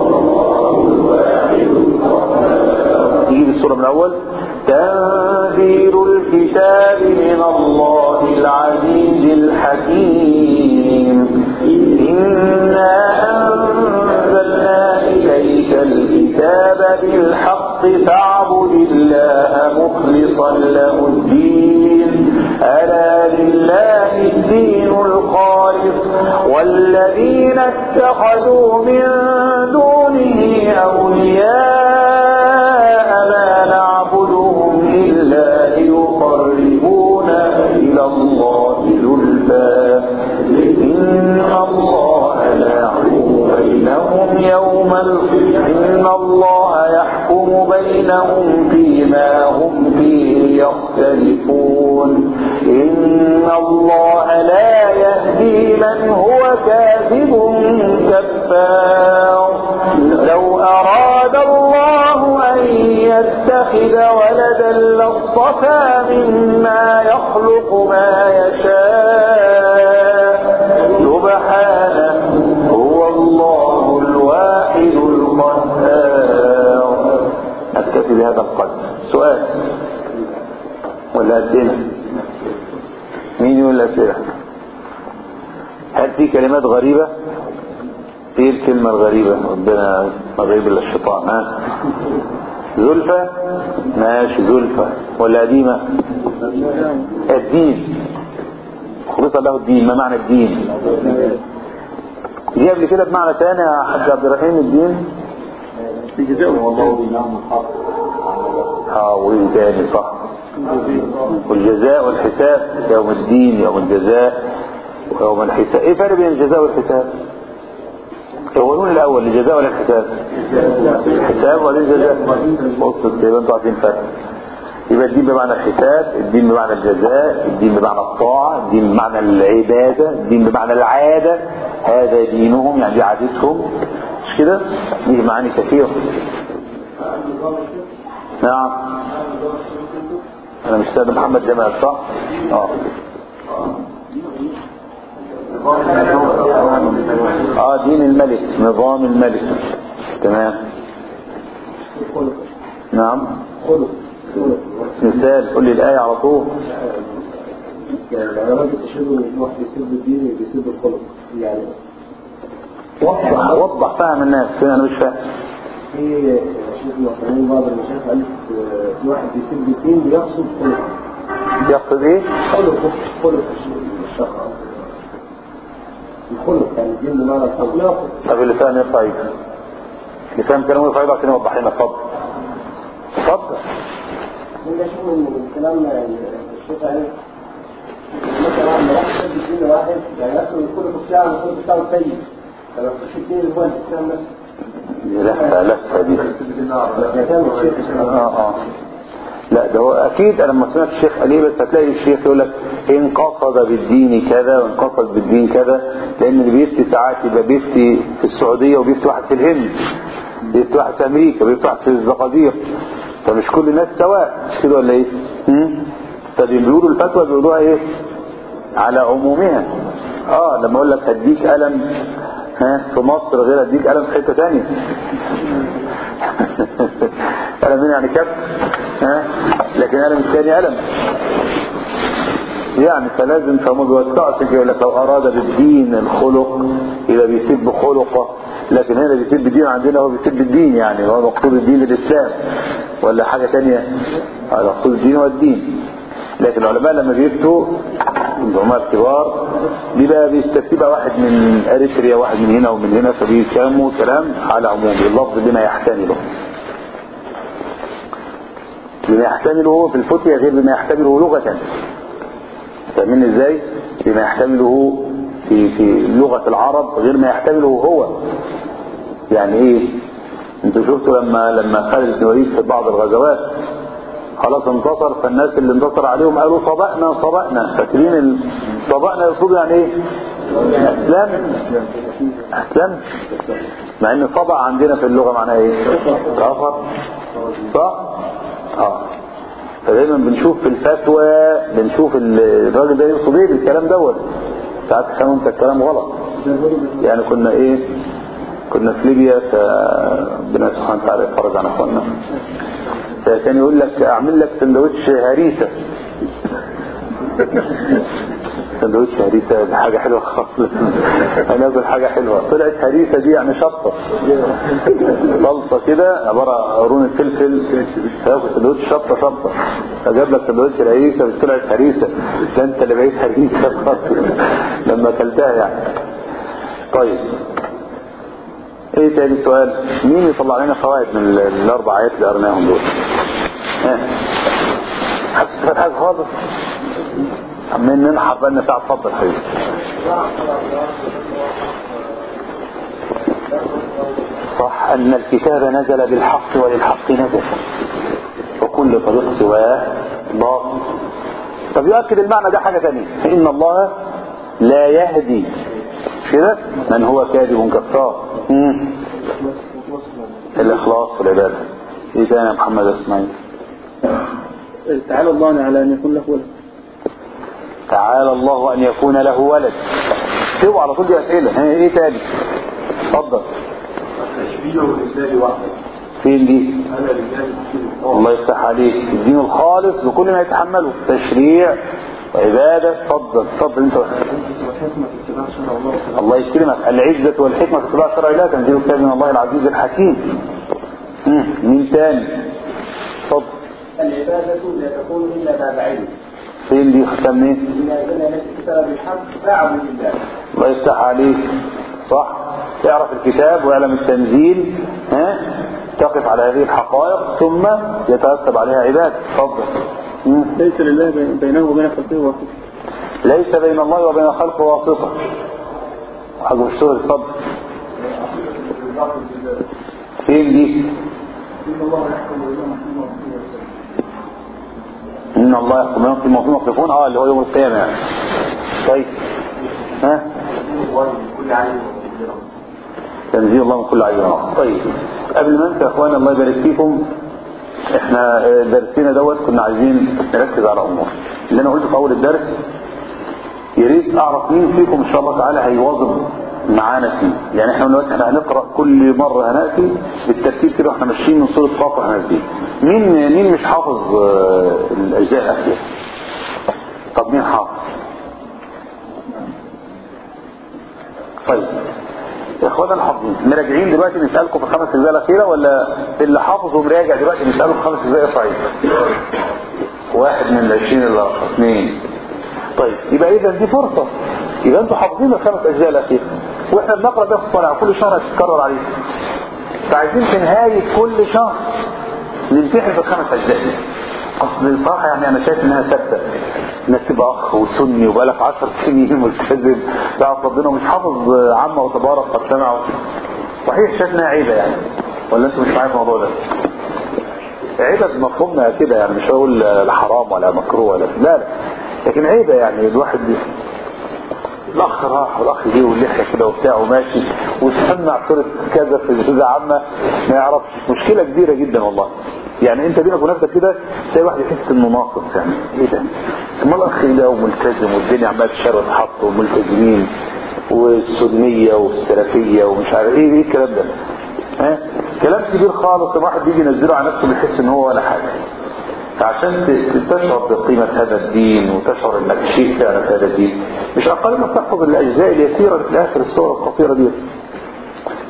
نجيب السورة من الأول تنزيل الكتاب من الله العزيز الحكيم إنا أنزلنا إليك الكتاب بالحق فاعبد الله مخلصا له الدين ألا لله الدين الخالص والذين اتخذوا من دونه أولياء ما نعبدهم إلا ليقربونا إلى الله زلفى إن الله لا يحكم بينهم يوم إن الله يحكم بينهم فيما هم فيه يختلفون إن الله لا يهدي من هو كاذب كفار لو أراد الله أن يتخذ ولدا لاصطفى مما يخلق ما يشاء سبحانه هو الله الواحد القهار أكتفي بهذا القدر سؤال ولا أسئلة مين يقول الأسئلة هل في كلمات غريبة ايه الكلمة الغريبة ربنا ما غريب الا الشيطان ها زلفة ماشي زلفة ولا قديمة الدين خلص له الدين ما معنى الدين دي قبل كده بمعنى تاني يا حاج عبد الرحيم الدين في جزاء والله بينهم الحق اه وايه تاني صح والجزاء والحساب يوم الدين يوم الجزاء ويوم الحساب ايه الفرق بين الجزاء والحساب يقولون الاول الجزاء ولا الحساب الحساب ولا الجزاء بص يبقى انتوا عارفين الفرق يبقى الدين بمعنى الحساب الدين بمعنى الجزاء الدين بمعنى الطاعة الدين بمعنى العبادة الدين بمعنى العادة هذا دينهم يعني دي عادتهم مش كده دي معاني كثيرة نعم انا مش سيد محمد جمال صح اه اه دين الملك نظام الملك تمام نعم مثال قول لي الآية على طول يعني العلماء بتشهدوا ان واحد بيسب الدين بيسب الخلق يعني وضح وضح فهم الناس فين انا مش فاهم في شيخ المصريين بعض المشايخ قال آه، في واحد بيسب الدين بيقصد خلق يقصد ايه خلق خلق الشخص الخلق يعني الدين بمعنى الخلق يقصد طب اللي فاهم ايه طيب اللي فاهم كلامه طيب عشان يوضح لنا اتفضل اتفضل من ده شيء من الكلام يعني الشيخ قال مثلا واحد راح يسب الدين واحد يعني يقصد الخلق بتاعه الخلق بتاعه سيء فما يخش الدين اللي هو الاسلام نفسه دي لفه لفه دي بس يهتم الشيخ اه اه لا ده هو اكيد انا لما سمعت الشيخ عليه بس هتلاقي الشيخ يقول لك ان قصد بالدين كذا وان قصد بالدين كذا لان اللي بيفتي ساعات يبقى بيفتي في السعوديه وبيفتي واحد في الهند بيفتي واحد في امريكا بيفتي واحد في الزقازيق فمش كل الناس سواء مش كده ولا ايه؟ هم؟ فاللي بيقولوا الفتوى بيقولوها ايه؟ على عمومها اه لما اقول لك هديك قلم ها في مصر غير اديك قلم في حته ثانيه قلم هنا يعني كف ها لكن قلم الثاني قلم يعني فلازم فهم بيوسعوا عشان كده يقول لك لو اراد بالدين الخلق اذا بيسب خلقه لكن هنا بيسب الدين عندنا هو بيسب الدين يعني هو مقصود الدين الاسلام ولا حاجة تانية هذا مقصود الدين هو الدين لكن العلماء لما بيفتوا العلماء الكبار بيبقى بيستكتبها واحد من اريتريا واحد من هنا ومن هنا فبيسموا كلام على عموم اللفظ بما يحتمله بما يحتمله هو في الفتية غير بما يحتمله لغة فاهمين ازاي بما يحتمله في في لغة العرب غير ما يحتمله هو يعني ايه انتوا شفتوا لما لما خالد بن الوليد في بعض الغزوات خلاص انتصر فالناس اللي انتصر عليهم قالوا صبأنا صبأنا فاكرين ال- صبأنا يقصد يعني ايه اسلام اسلام مع ان صبع عندنا في اللغة معناها ايه كفر صح اه فدايما بنشوف في الفتوى بنشوف ال- الراجل ده يقصد ايه بالكلام دوت ساعات تفهموا انت الكلام غلط يعني كنا ايه كنا في ليبيا فربنا سبحانه وتعالى يفرج عن اخواننا فكان يقول لك اعمل لك سندوتش هريسه سندوتش هريسه دي حاجه حلوه خالص انا اكل حاجه حلوه طلعت هريسه دي يعني شطه صلصه كده عباره عن قرون الفلفل تاكل سندوتش شطه شطه فجاب لك سندوتش هريسه طلعت هريسه ده انت اللي بقيت هريسه لما اكلتها يعني طيب ايه تاني سؤال مين يطلع لنا فوائد من ال- الاربع ايات اللي قريناهم دول ها حد استفاد حاجه خالص عمالين ننحر بقالنا ساعه اتفضل حبيبي صح ان الكتاب نزل بالحق وللحق نزل وكل طريق سواه باطل طب يؤكد المعنى ده حاجه ثانيه ان الله لا يهدي مش كده من هو كاذب كفار مم. الاخلاص والعباده ايه تاني يا محمد اسماعيل تعالى الله على ان يكون له ولد تعالى الله ان يكون له ولد سوى على طول دي اسئله ها، ايه تاني اتفضل تشبيه الإنسان وحده فين دي هذا لله الله يفتح عليك الدين الخالص بكل ما يتحمله تشريع وعبادة اتفضل اتفضل انت وحكمة اتباع شرع الله تعالى الله يكرمك العزة والحكمة في اتباع شرع الله تنزيل كتاب من الله العزيز الحكيم مم. مين تاني اتفضل العبادة لا تكون الا بعد علم فين دي ختم ايه اذا كان لك كتاب بالحق فاعبد الله الله يفتح عليك صح تعرف الكتاب ويعلم التنزيل ها تقف على هذه الحقائق ثم يترتب عليها عبادة اتفضل مم. ليس لله بينه وبين خلقه واسطة ليس بين الله وبين خلقه واسطة حاجة مش سهل اتفضل فين دي ان الله يحكم بينهم فيما هم يختلفون اه اللي هو يوم القيامة يعني طيب ها كل علم تنزيل الله من كل عيب ونقص طيب قبل ما انسى يا اخوانا الله يبارك فيكم احنا آه، درسنا دوت كنا عايزين نركز على امور اللي انا قلته في اول الدرس يا ريت اعرف مين فيكم ان شاء الله تعالى هيواظب معانا فيه يعني احنا دلوقتي احنا هنقرا كل مره هناتي بالترتيب كده واحنا ماشيين من سوره قاف هناتي مين مين مش حافظ آه، الاجزاء الاخيره طب مين حافظ طيب يا اخوانا الحافظين مراجعين دلوقتي نسألكم في الخمس اجزاء الاخيرة ولا اللي حافظ ومراجع دلوقتي نسأله في خمس اجزاء صحيح واحد من العشرين الاخر اثنين طيب يبقى اذا دي فرصة يبقى انتوا حافظين الخمس اجزاء الاخيرة واحنا بنقرا ده في الصلاة كل شهر هتتكرر عليه فعايزين في نهاية كل شهر نمتحن في الخمس اجزاء دي اصل بصراحة يعني انا شايف انها ثابتة انك تبقى اخ وسني وبقالك عشر سنين ملتزم تعرف ربنا ومش حافظ عامة وتبارك قد سمعوا صحيح شايف انها عيبة يعني ولا انتوا مش معايا في الموضوع ده عيبة بمفهومنا كده يعني مش هقول لا حرام ولا مكروه ولا لا لا لكن عيبة يعني الواحد الاخ راح والاخ جه واللحيه كده وبتاع وماشي وسمع صوره كذا في الاذاعه عامه ما يعرفش مشكله كبيره جدا والله يعني انت بينك ونفسك كده تلاقي واحد يحس انه ناقص يعني ايه ده؟ امال الاخ ده وملتزم والدنيا عماله تشرب حط وملتزمين والسنيه والسلفيه ومش عارف ايه ايه الكلام ده؟ ها؟ كلام كبير خالص الواحد بيجي ينزله على نفسه بيحس ان هو ولا حاجه فعشان ت- تشعر بقيمة هذا الدين وتشعر انك شيء فعلا في هذا الدين مش اقل ما تحفظ الاجزاء اليسيرة في الاخر الصور القصيرة دي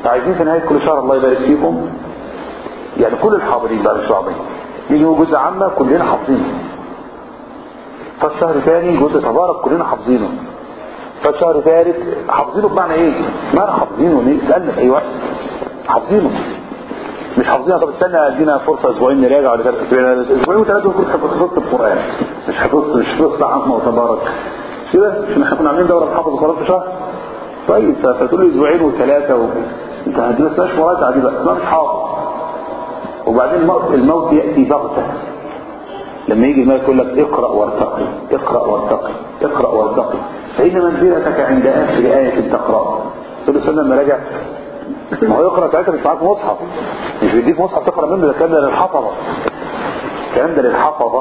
عايزين في نهاية كل شهر الله يبارك فيكم يعني كل الحاضرين بقى مش بعضين يجوا جزء عامة كلنا حافظينه فالشهر ثاني جزء تبارك كلنا حافظينه فالشهر ثالث حافظينه بمعنى ايه؟ ما انا حافظينه ليه؟ اسألنا في اي وقت حافظينه مش حافظينها طب استنى ادينا فرصة اسبوعين نراجع ولا ثلاث اسبوعين اسبوعين وثلاثة كنت حفظت القرآن مش حفظت مش حفظت عامة وتبارك كده مش احنا كنا عاملين دورة بحفظ القرآن في شهر طيب فتقول لي اسبوعين وثلاثة و... انت دي ما اسمهاش مراجعة دي بقى اسمها مش حافظ وبعدين الموت, الموت يأتي بغتة لما يجي الملك يقول لك اقرأ وارتقي اقرأ وارتقي اقرأ وارتقي فإن منزلتك عند آخر آية تقرأ تقول له استنى لما راجع ما هو يقرأ ساعتها مش معاك مصحف مش بيديك مصحف تقرأ منه ده الكلام ده للحفظة الكلام ده للحفظة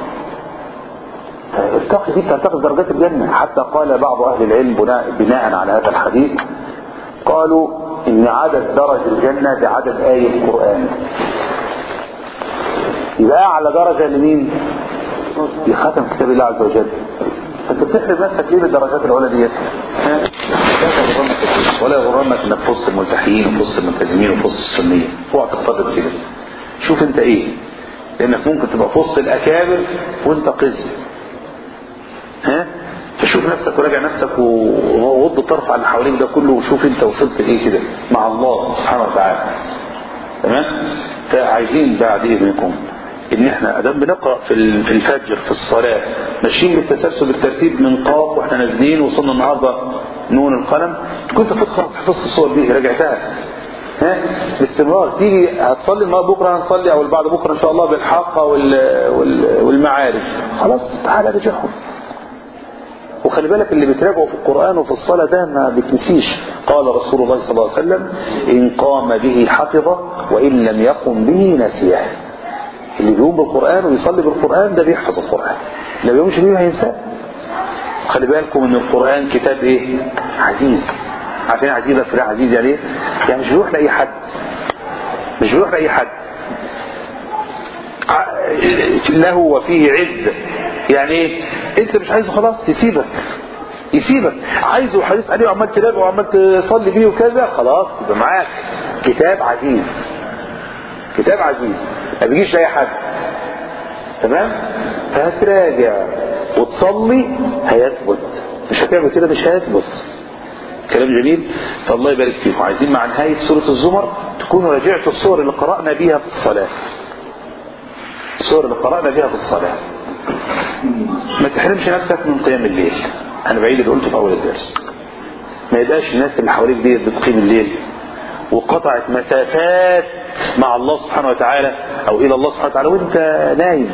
ارتقي دي بترتقي درجات الجنة حتى قال بعض أهل العلم بناء, بناء على هذا الحديث قالوا إن عدد درج الجنة بعدد آية القرآن يبقى أعلى درجة لمين؟ لختم كتاب الله عز وجل فانت بتحرم نفسك ليه بالدرجات العلى ديت ولا يغرنك انك في وسط الملتحيين وفي وسط الملتزمين وفي وسط السنيه اوعى تقترب كده شوف انت ايه لانك ممكن تبقى في وسط الاكابر وانت قزم ها فشوف نفسك وراجع نفسك وغض الطرف على اللي حواليك ده كله وشوف انت وصلت ايه كده مع الله سبحانه وتعالى تمام فعايزين بعد اذنكم ان احنا ادام بنقرا في في الفجر في الصلاه ماشيين بالتسلسل بالترتيب من قاف واحنا نازلين وصلنا النهارده نون القلم كنت فوت خلاص حفظت الصور دي رجعتها ها باستمرار تيجي هتصلي النهارده بكره هنصلي او بعد بكره ان شاء الله بالحاقه وال... وال... والمعارف خلاص تعالى رجعهم وخلي بالك اللي بتراجعه في القرآن وفي الصلاة ده ما بتنسيش قال رسول الله صلى الله عليه وسلم إن قام به حفظه وإن لم يقم به نسيه اللي بيقوم بالقرآن ويصلي بالقرآن ده بيحفظ القرآن اللي بيقومش بيه هينساه خلي بالكم ان القرآن كتاب ايه عزيز عارفين عزيز في عزيز يعني ايه يعني مش بيروح لأي حد مش بيروح لأي حد له وفيه عز يعني ايه انت مش عايزه خلاص يسيبك يسيبك عايزه وحريص عليه وعمال تراجع وعمال تصلي بيه وكذا خلاص يبقى معاك كتاب عزيز كتاب عزيز ما بيجيش لاي حد تمام فهتراجع وتصلي هيثبت مش هتعمل كده مش هيثبت كلام جميل فالله يبارك فيكم عايزين مع نهاية سورة الزمر تكونوا راجعتوا الصور اللي قرأنا بيها في الصلاة الصور اللي قرأنا بيها في الصلاة ما تحرمش نفسك من قيام الليل انا بعيد اللي قلته في اول الدرس ما يبقاش الناس اللي حواليك ديت بتقيم الليل وقطعت مسافات مع الله سبحانه وتعالى او الى الله سبحانه وتعالى وانت نايم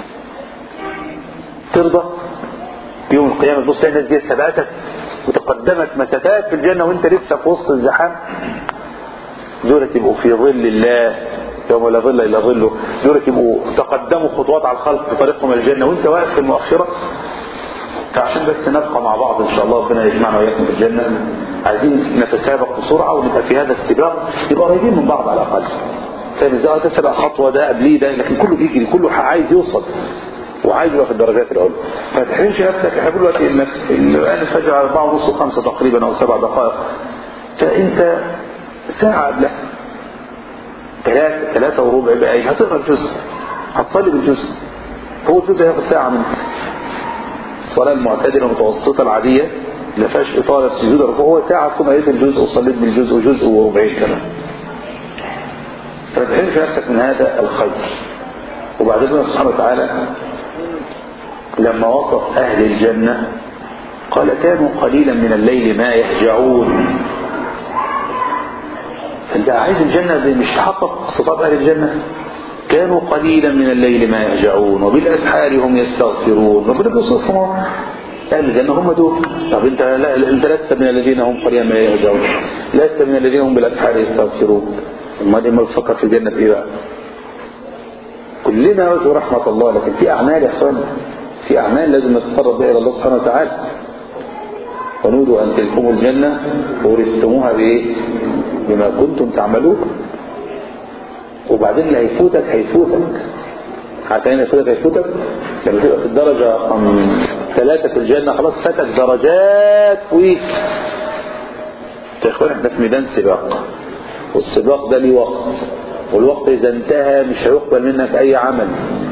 ترضى يوم القيامة تبص الناس دي سبقتك وتقدمت مسافات في الجنة وانت لسه في وسط الزحام دول يبقوا في ظل الله يوم لا ظل الا ظله دول يبقوا تقدموا خطوات على الخلق في طريقهم الجنة وانت واقف في المؤخرة فعشان بس نبقى مع بعض ان شاء الله ربنا يجمعنا واياكم في الجنة عايزين نتسابق بسرعة ونبقى في هذا السباق يبقى قريبين من بعض على الاقل فاهم ازاي تسبق خطوة ده قبليه ده لكن كله بيجري كله عايز يوصل وعايز يبقى في الدرجات العلى ما تحرمش نفسك احنا بنقول دلوقتي انك الان الفجر على 4 ونص وخمسة تقريبا او سبع دقائق فانت ساعة قبلها ثلاثة ثلاثة وربع بقى هتقرا الجزء هتصلي بالجزء هو الجزء هياخد ساعة منك الصلاة المعتدلة المتوسطة العادية ما فيهاش إطالة سجود الركوع هو ساعة تكون قريت الجزء وصليت بالجزء وجزء وربعين كمان فما تحرمش نفسك من هذا الخير وبعدين الله سبحانه وتعالى لما وصف أهل الجنة قال كانوا قليلا من الليل ما يهجعون فانت عايز الجنة مش تحقق صفات أهل الجنة كانوا قليلا من الليل ما يهجعون وبالأسحار هم يستغفرون ربنا بيوصفهم أهل الجنة هم دول طب انت لا انت لست من الذين هم قليلا ما يهجعون لست من الذين هم بالأسحار يستغفرون امال ما بتفكر في الجنة في ايه بقى كلنا نرجو رحمة الله لكن في أعمال يا اخوان في أعمال لازم نتقرب بها إلى الله سبحانه وتعالى ونودوا أن تلكموا الجنة ورثتموها بإيه بما كنتم تعملون وبعدين اللي هيفوتك هيفوتك عارفين اللي هيفوتك هيفوتك لما تبقى في الدرجة رقم ثلاثة في الجنة خلاص فاتك درجات فوقيك يا اخوان احنا في ميدان سباق والسباق ده ليه وقت والوقت إذا انتهى مش هيقبل منك أي عمل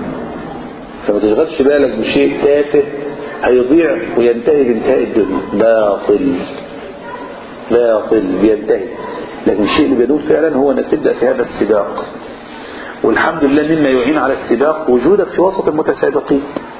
فما تشغلش بالك بشيء تافه هيضيع وينتهي بانتهاء الدنيا باطل باطل بينتهي لكن الشيء اللي بيدور فعلا هو انك تبدا في هذا السباق والحمد لله مما يعين على السباق وجودك في وسط المتسابقين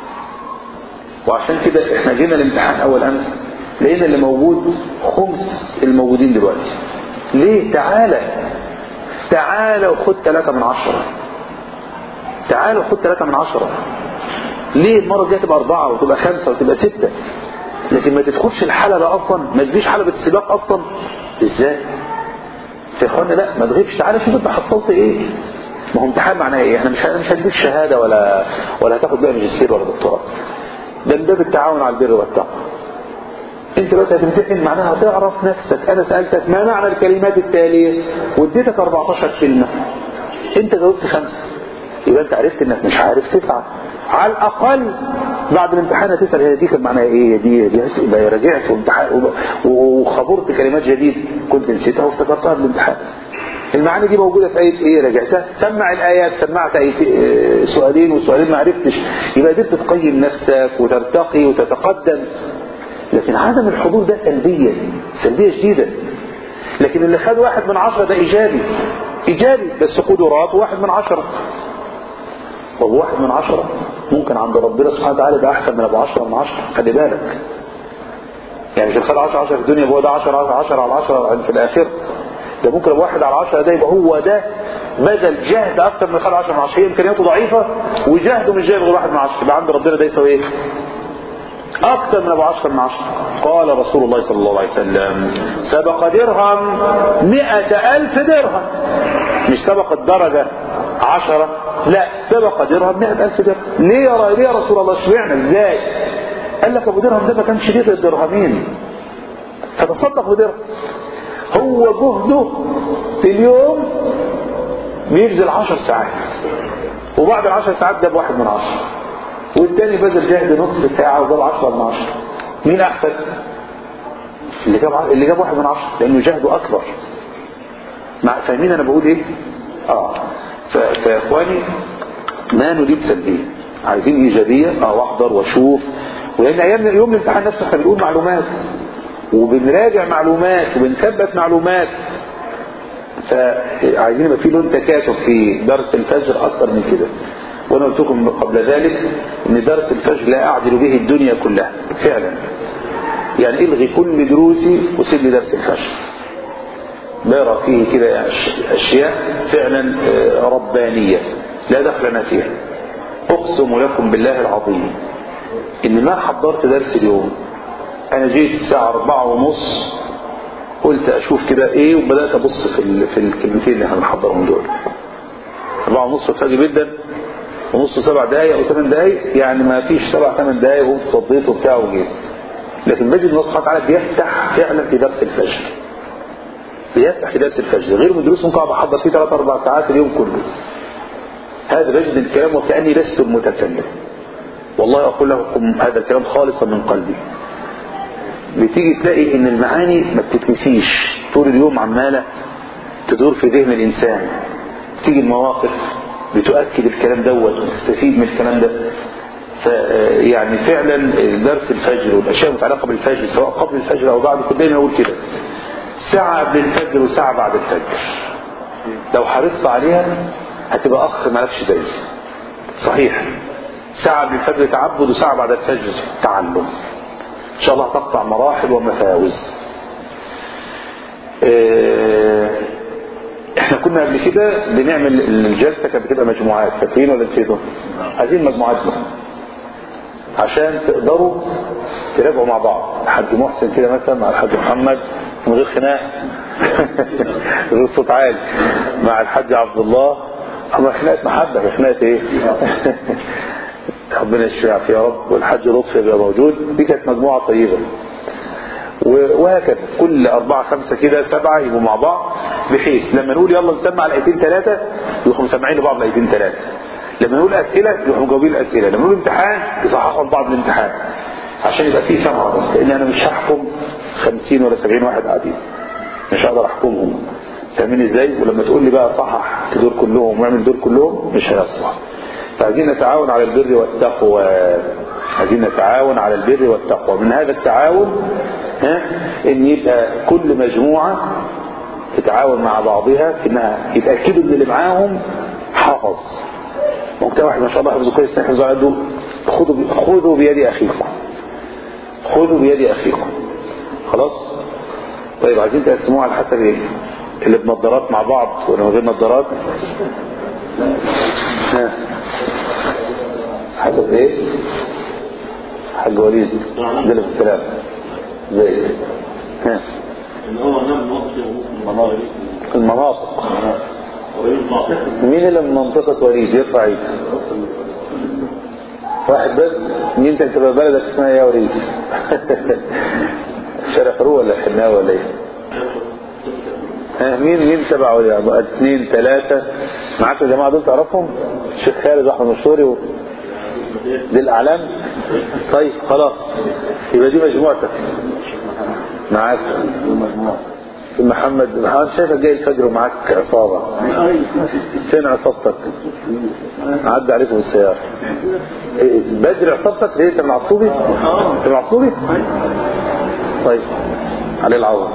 وعشان كده احنا جينا الامتحان اول امس لقينا اللي موجود خمس الموجودين دلوقتي ليه تعالى تعالى وخد ثلاثة من عشرة تعالى وخد ثلاثة من عشرة ليه المرة الجاية تبقى أربعة وتبقى خمسة وتبقى ستة لكن ما تدخلش الحلبة أصلا ما تجيش حلبة السباق أصلا إزاي يا إخوانا لا ما تغيبش تعالى شوف أنت حصلت إيه ما هو امتحان معناه إيه احنا مش مش هنديك شهادة ولا ولا هتاخد بقى ماجستير ولا دكتوراه ده من باب التعاون على البر والتقوى انت دلوقتي هتمتحن معناها تعرف نفسك انا سألتك ما معنى الكلمات التالية واديتك 14 كلمة انت جاوبت خمسة يبقى انت عرفت انك مش عارف تسعة على الاقل بعد الامتحان هتسأل هي دي كان معناها ايه دي دي يبقى رجعت وامتحان وخبرت كلمات جديدة كنت نسيتها وافتكرتها في الامتحان المعاني دي موجودة في آية ايه رجعتها سمع الآيات سمعت آية سؤالين وسؤالين ما عرفتش يبقى قدرت تقيم نفسك وترتقي وتتقدم لكن عدم الحضور ده سلبية سلبية شديدة لكن اللي خد واحد من عشرة ده إيجابي إيجابي بس قدرات واحد من عشرة وهو واحد من عشرة ممكن عند ربنا سبحانه وتعالى ده أحسن من أبو عشرة من عشرة خلي بالك يعني مش الخد عشرة عشرة في الدنيا هو ده عشرة عشرة على عشرة في الآخرة ده ممكن لو واحد على عشرة ده يبقى هو ده بذل جهد أكثر من خد عشرة من عشرة هي إمكانياته ضعيفة وجهده مش جايب غير واحد من عشرة يبقى عند ربنا ده يسوي إيه؟ أكثر من أبو عشر من عشر قال رسول الله صلى الله عليه وسلم سبق درهم مئة ألف درهم مش سبق الدرجة عشرة لا سبق درهم مئة ألف درهم ليه يا, ليه يا رسول الله اشمعنى ازاي قال لك أبو درهم ده ما كانش ليه غير درهمين فتصدق بدرهم هو جهده في اليوم بيبذل عشر ساعات وبعد العشر ساعات ده بواحد من عشر والتاني بذل جهد نصف ساعة وجاب عشرة من عشرة مين أحسن؟ اللي جاب ع... اللي جاب واحد من عشرة لأنه جهده أكبر مع فاهمين أنا بقول إيه؟ آه ف... فيا إخواني ما نريد سلبية عايزين إيجابية أه واحضر وأشوف ولأن أيام يوم الامتحان نفسه احنا بنقول معلومات وبنراجع معلومات وبنثبت معلومات فعايزين يبقى في لون تكاتف في درس الفجر أكتر من كده وانا قلت لكم قبل ذلك ان درس الفجر لا اعدل به الدنيا كلها فعلا يعني الغي كل دروسي وسيب لي درس الفجر بقرا فيه كده اشياء فعلا ربانيه لا دخل لنا فيها اقسم لكم بالله العظيم ان ما حضرت درس اليوم انا جيت الساعه أربعة ونص قلت اشوف كده ايه وبدات ابص في في الكلمتين اللي هنحضرهم دول أربعة ونص فاجئ جدا ونص سبع دقايق او ثمان دقايق يعني ما فيش سبع ثمان دقايق وقمت فضيت وبتاع وجيت لكن بجد الله سبحانه وتعالى بيفتح فعلا في درس الفجر بيفتح في درس الفجر غير من دروس ممكن اقعد احضر فيه ثلاث اربع ساعات اليوم كله هذا بجد الكلام وكاني لست المتكلم والله اقول لكم هذا الكلام خالصا من قلبي بتيجي تلاقي ان المعاني ما بتتنسيش طول اليوم عماله تدور في ذهن الانسان تيجي المواقف بتؤكد الكلام دوت وتستفيد من الكلام ده يعني فعلا درس الفجر والاشياء المتعلقه بالفجر سواء قبل الفجر او بعد كنت دايما اقول كده ساعه قبل الفجر وساعه بعد الفجر لو حرصت عليها هتبقى اخ مالكش زي صحيح ساعه قبل الفجر تعبد وساعه بعد الفجر تعلم ان شاء الله تقطع مراحل ومفاوز إيه احنا كنا قبل كده بنعمل الجلسة كانت بتبقى مجموعات فاكرين ولا نسيتوا عايزين مجموعات بقى عشان تقدروا تراجعوا مع بعض الحاج محسن كده مثلا مع الحاج محمد من غير خناق غير صوت عالي مع الحاج عبد الله اما خناقه محبه خناقه ايه ربنا يشفيها يا رب والحاج لطفي يبقى موجود دي كانت مجموعه طيبه وهكذا كل أربعة خمسة كده سبعة يبقوا مع بعض بحيث لما نقول يلا نسمع الآيتين ثلاثة يروحوا مسمعين لبعض الآيتين ثلاثة لما نقول أسئلة يروحوا مجاوبين الأسئلة لما نقول امتحان يصححوا لبعض الامتحان عشان يبقى فيه سمع بس لأن أنا مش هحكم خمسين ولا سبعين واحد قاعدين مش هقدر أحكمهم فاهمين ازاي ولما تقول لي بقى صحح دول كلهم واعمل دول كلهم مش هيصلح فعايزين نتعاون على البر والتقوى عايزين نتعاون على البر والتقوى من هذا التعاون ها ان يبقى كل مجموعة تتعاون مع بعضها في انها يتأكدوا ان اللي معاهم حافظ ممكن واحد ما شاء الله حفظه كويس نحفظ عنده خذوا خذوا بيد اخيكم خذوا بيد اخيكم خلاص طيب عايزين تقسموها على حسب ايه اللي بنظارات مع بعض ولا من غير نظارات ها حسب ايه حاج وليد دل في السلام زي ها ان هو نام مناطق المناطق ويطلع مين اللي من منطقة وليد يرفع ايده واحد بس مين انت تبقى بلدك اسمها ايه يا وليد شارع فاروق ولا حناوي ولا ايه ها مين مين تبع وليد بقى اثنين ثلاثة معاك يا جماعة دول تعرفهم الشيخ خالد واحمد مشهوري و... دي الاعلام طيب خلاص يبقى دي مجموعتك معاك محمد محمد شايفك جاي الفجر ومعاك عصابة فين عصابتك عدى عليكم بالسيارة إيه، بدري عصابتك ليه انت من عصوبي انت من عصوبي طيب عليه العوض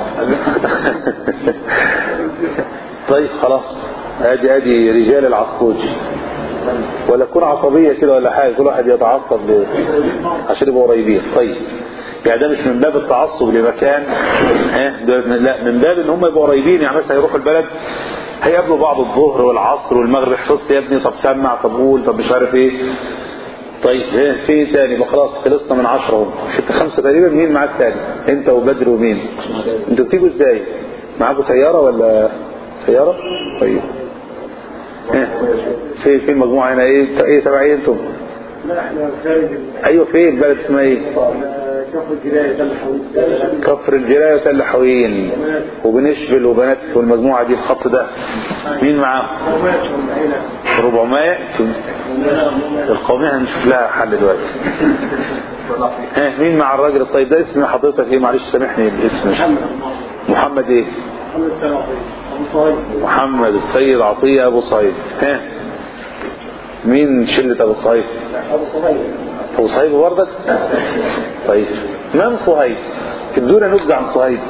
طيب خلاص ادي ادي رجال العصفوجي ولا تكون عصبية كده ولا حاجة كل واحد يتعصب ب- عشان يبقوا قريبين طيب يعني ده مش من باب التعصب لمكان ها ده من- لا من باب ان هم يبقوا قريبين يعني مثلا يروحوا البلد هيقابلوا بعض الظهر والعصر والمغرب حفظت يا ابني طب سمع طب قول طب مش عارف ايه طيب ايه في إيه تاني يبقى خلاص خلصنا من عشرة اهو ست خمسة تقريبا مين معاك تاني انت وبدر ومين انتوا بتيجوا ازاي معاكوا سيارة ولا سيارة طيب ايه في في المجموعة هنا ايه ايه تبع ايه انتم لا احنا خارج ايوه فين بلد اسمها ايه كفر الجلاية ده الحويس كفر الجلاية وتل حوين وبنشبل وبناتف والمجموعة دي الخط ده مين معاهم 400 القومية هنشوف لها حل دلوقتي ها مين مع الراجل الطيب ده اسم حضرتك ايه معلش سامحني الاسم مش محمد ايه محمد سلام أبو صهيب محمد السيد عطية ابو صهيب ها مين شلة ابو صهيب أبو صهيب ابو صهيب وردك طيب من صهيب ادونا نبذة عن صهيب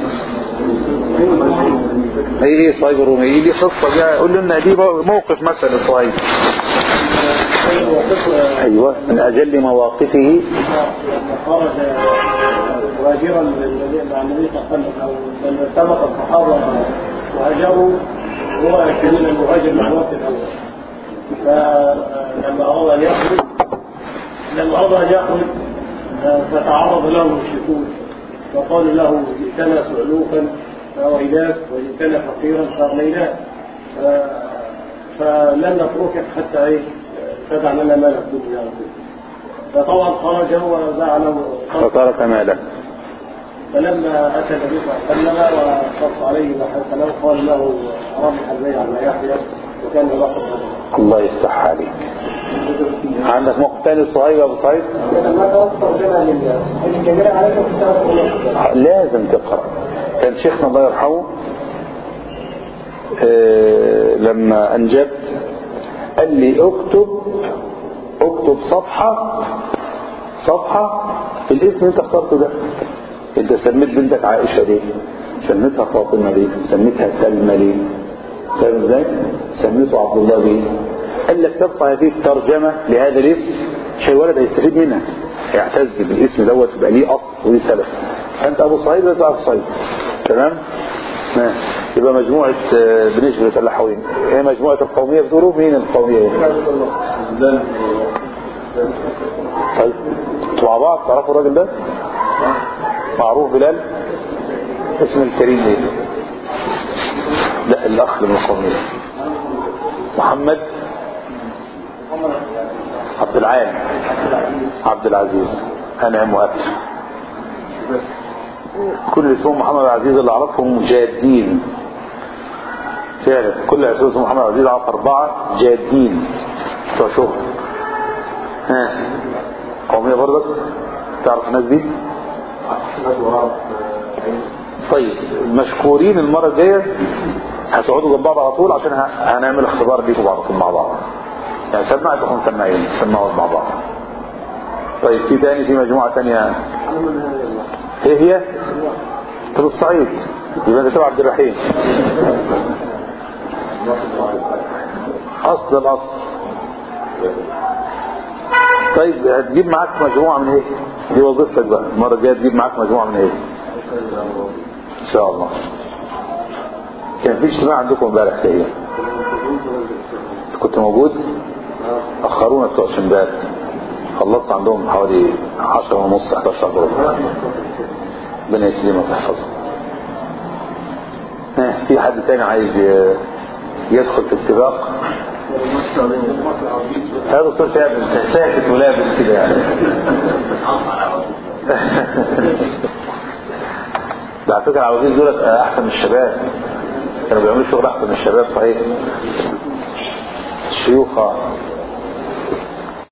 ايه ايه صهيب الرومي ايه دي قصة جاء قول لنا دي موقف مثلا صهيب ايوه من اجل مواقفه خرج مهاجرا مع النبي صلى الله عليه وسلم او لما سبق الصحابه وهاجروا هو كان المهاجر مع الوقت الاول فلما اراد ان يخرج لما اراد ان يخرج فتعرض له المشركون فقالوا له جئتنا سؤلوفا فأويناك وجئتنا فقيرا فأغنيناك ف- فلن نتركك حتى ايه تدع لنا ما نكتب يا رسول فطبعا خرج وباع له فترك ماله فلما اتى النبي صلى الله عليه وسلم وقص عليه ما حدث له قال له ربح البيع على يحيى وكان يلاحظ الله يفتح عليك عندك موقف تاني صهيب يا ابو صهيب لما توفر جمع للصحيح الجميع عليكم كتاب لازم تقرأ كان شيخنا الله يرحمه آه، لما أنجبت قال لي اكتب اكتب صفحة صفحة في الاسم اللي انت اخترته ده انت سميت بنتك عائشة ليه سميتها فاطمة ليه سميتها سلمى ليه فاهم ازاي سميته عبد الله ليه قال لك تبقى هذه الترجمة لهذا الاسم عشان الولد هيستفيد منها يعتز بالاسم دوت يبقى ليه اصل وليه سلف فانت ابو صهيب يبقى ابو صهيب تمام آه. يبقى مجموعة آه، بنشبة اللحوين هي مجموعة القومية بتقولوا مين القومية طيب انتوا مع بعض تعرفوا الراجل ده معروف بلال اسم الكريم ايه لا الاخ من القومية محمد عبد العال عبد العزيز انعم وابشر كل اللي اسمهم محمد العزيز اللي اعرفهم جادين فعلا كل اللي اسمهم محمد العزيز اعرف اربعه جادين بتوع شغل ها قوميه برضك تعرف الناس دي طيب مشكورين المرة الجاية هتقعدوا جنب بعض على طول عشان ه- هنعمل اختبار ليكم بعض مع بعض يعني سمع تكون سماعين سمعوا مع بعض طيب في تاني في مجموعة تانية ايه هي؟ في الصعيد يبقى انت تبع عبد الرحيم اصل الاصل طيب هتجيب معاك مجموعة من ايه دي وظيفتك بقى المرة الجاية تجيب معاك مجموعة من ايه ان شاء الله كان في اجتماع عندكم امبارح تقريبا كنت موجود اخرونا بتوع امبارح خلصت عندهم حوالي 10 ونص 11 بربع ربنا يكرمك ويحفظك ها، في حد تاني عايز ي- يدخل في السباق هذا دكتور تعب انت ساكت ولابس كده يعني ده على فكره العواجيز دول احسن من الشباب كانوا بيعملوا شغل احسن من الشباب صحيح الشيوخ آه.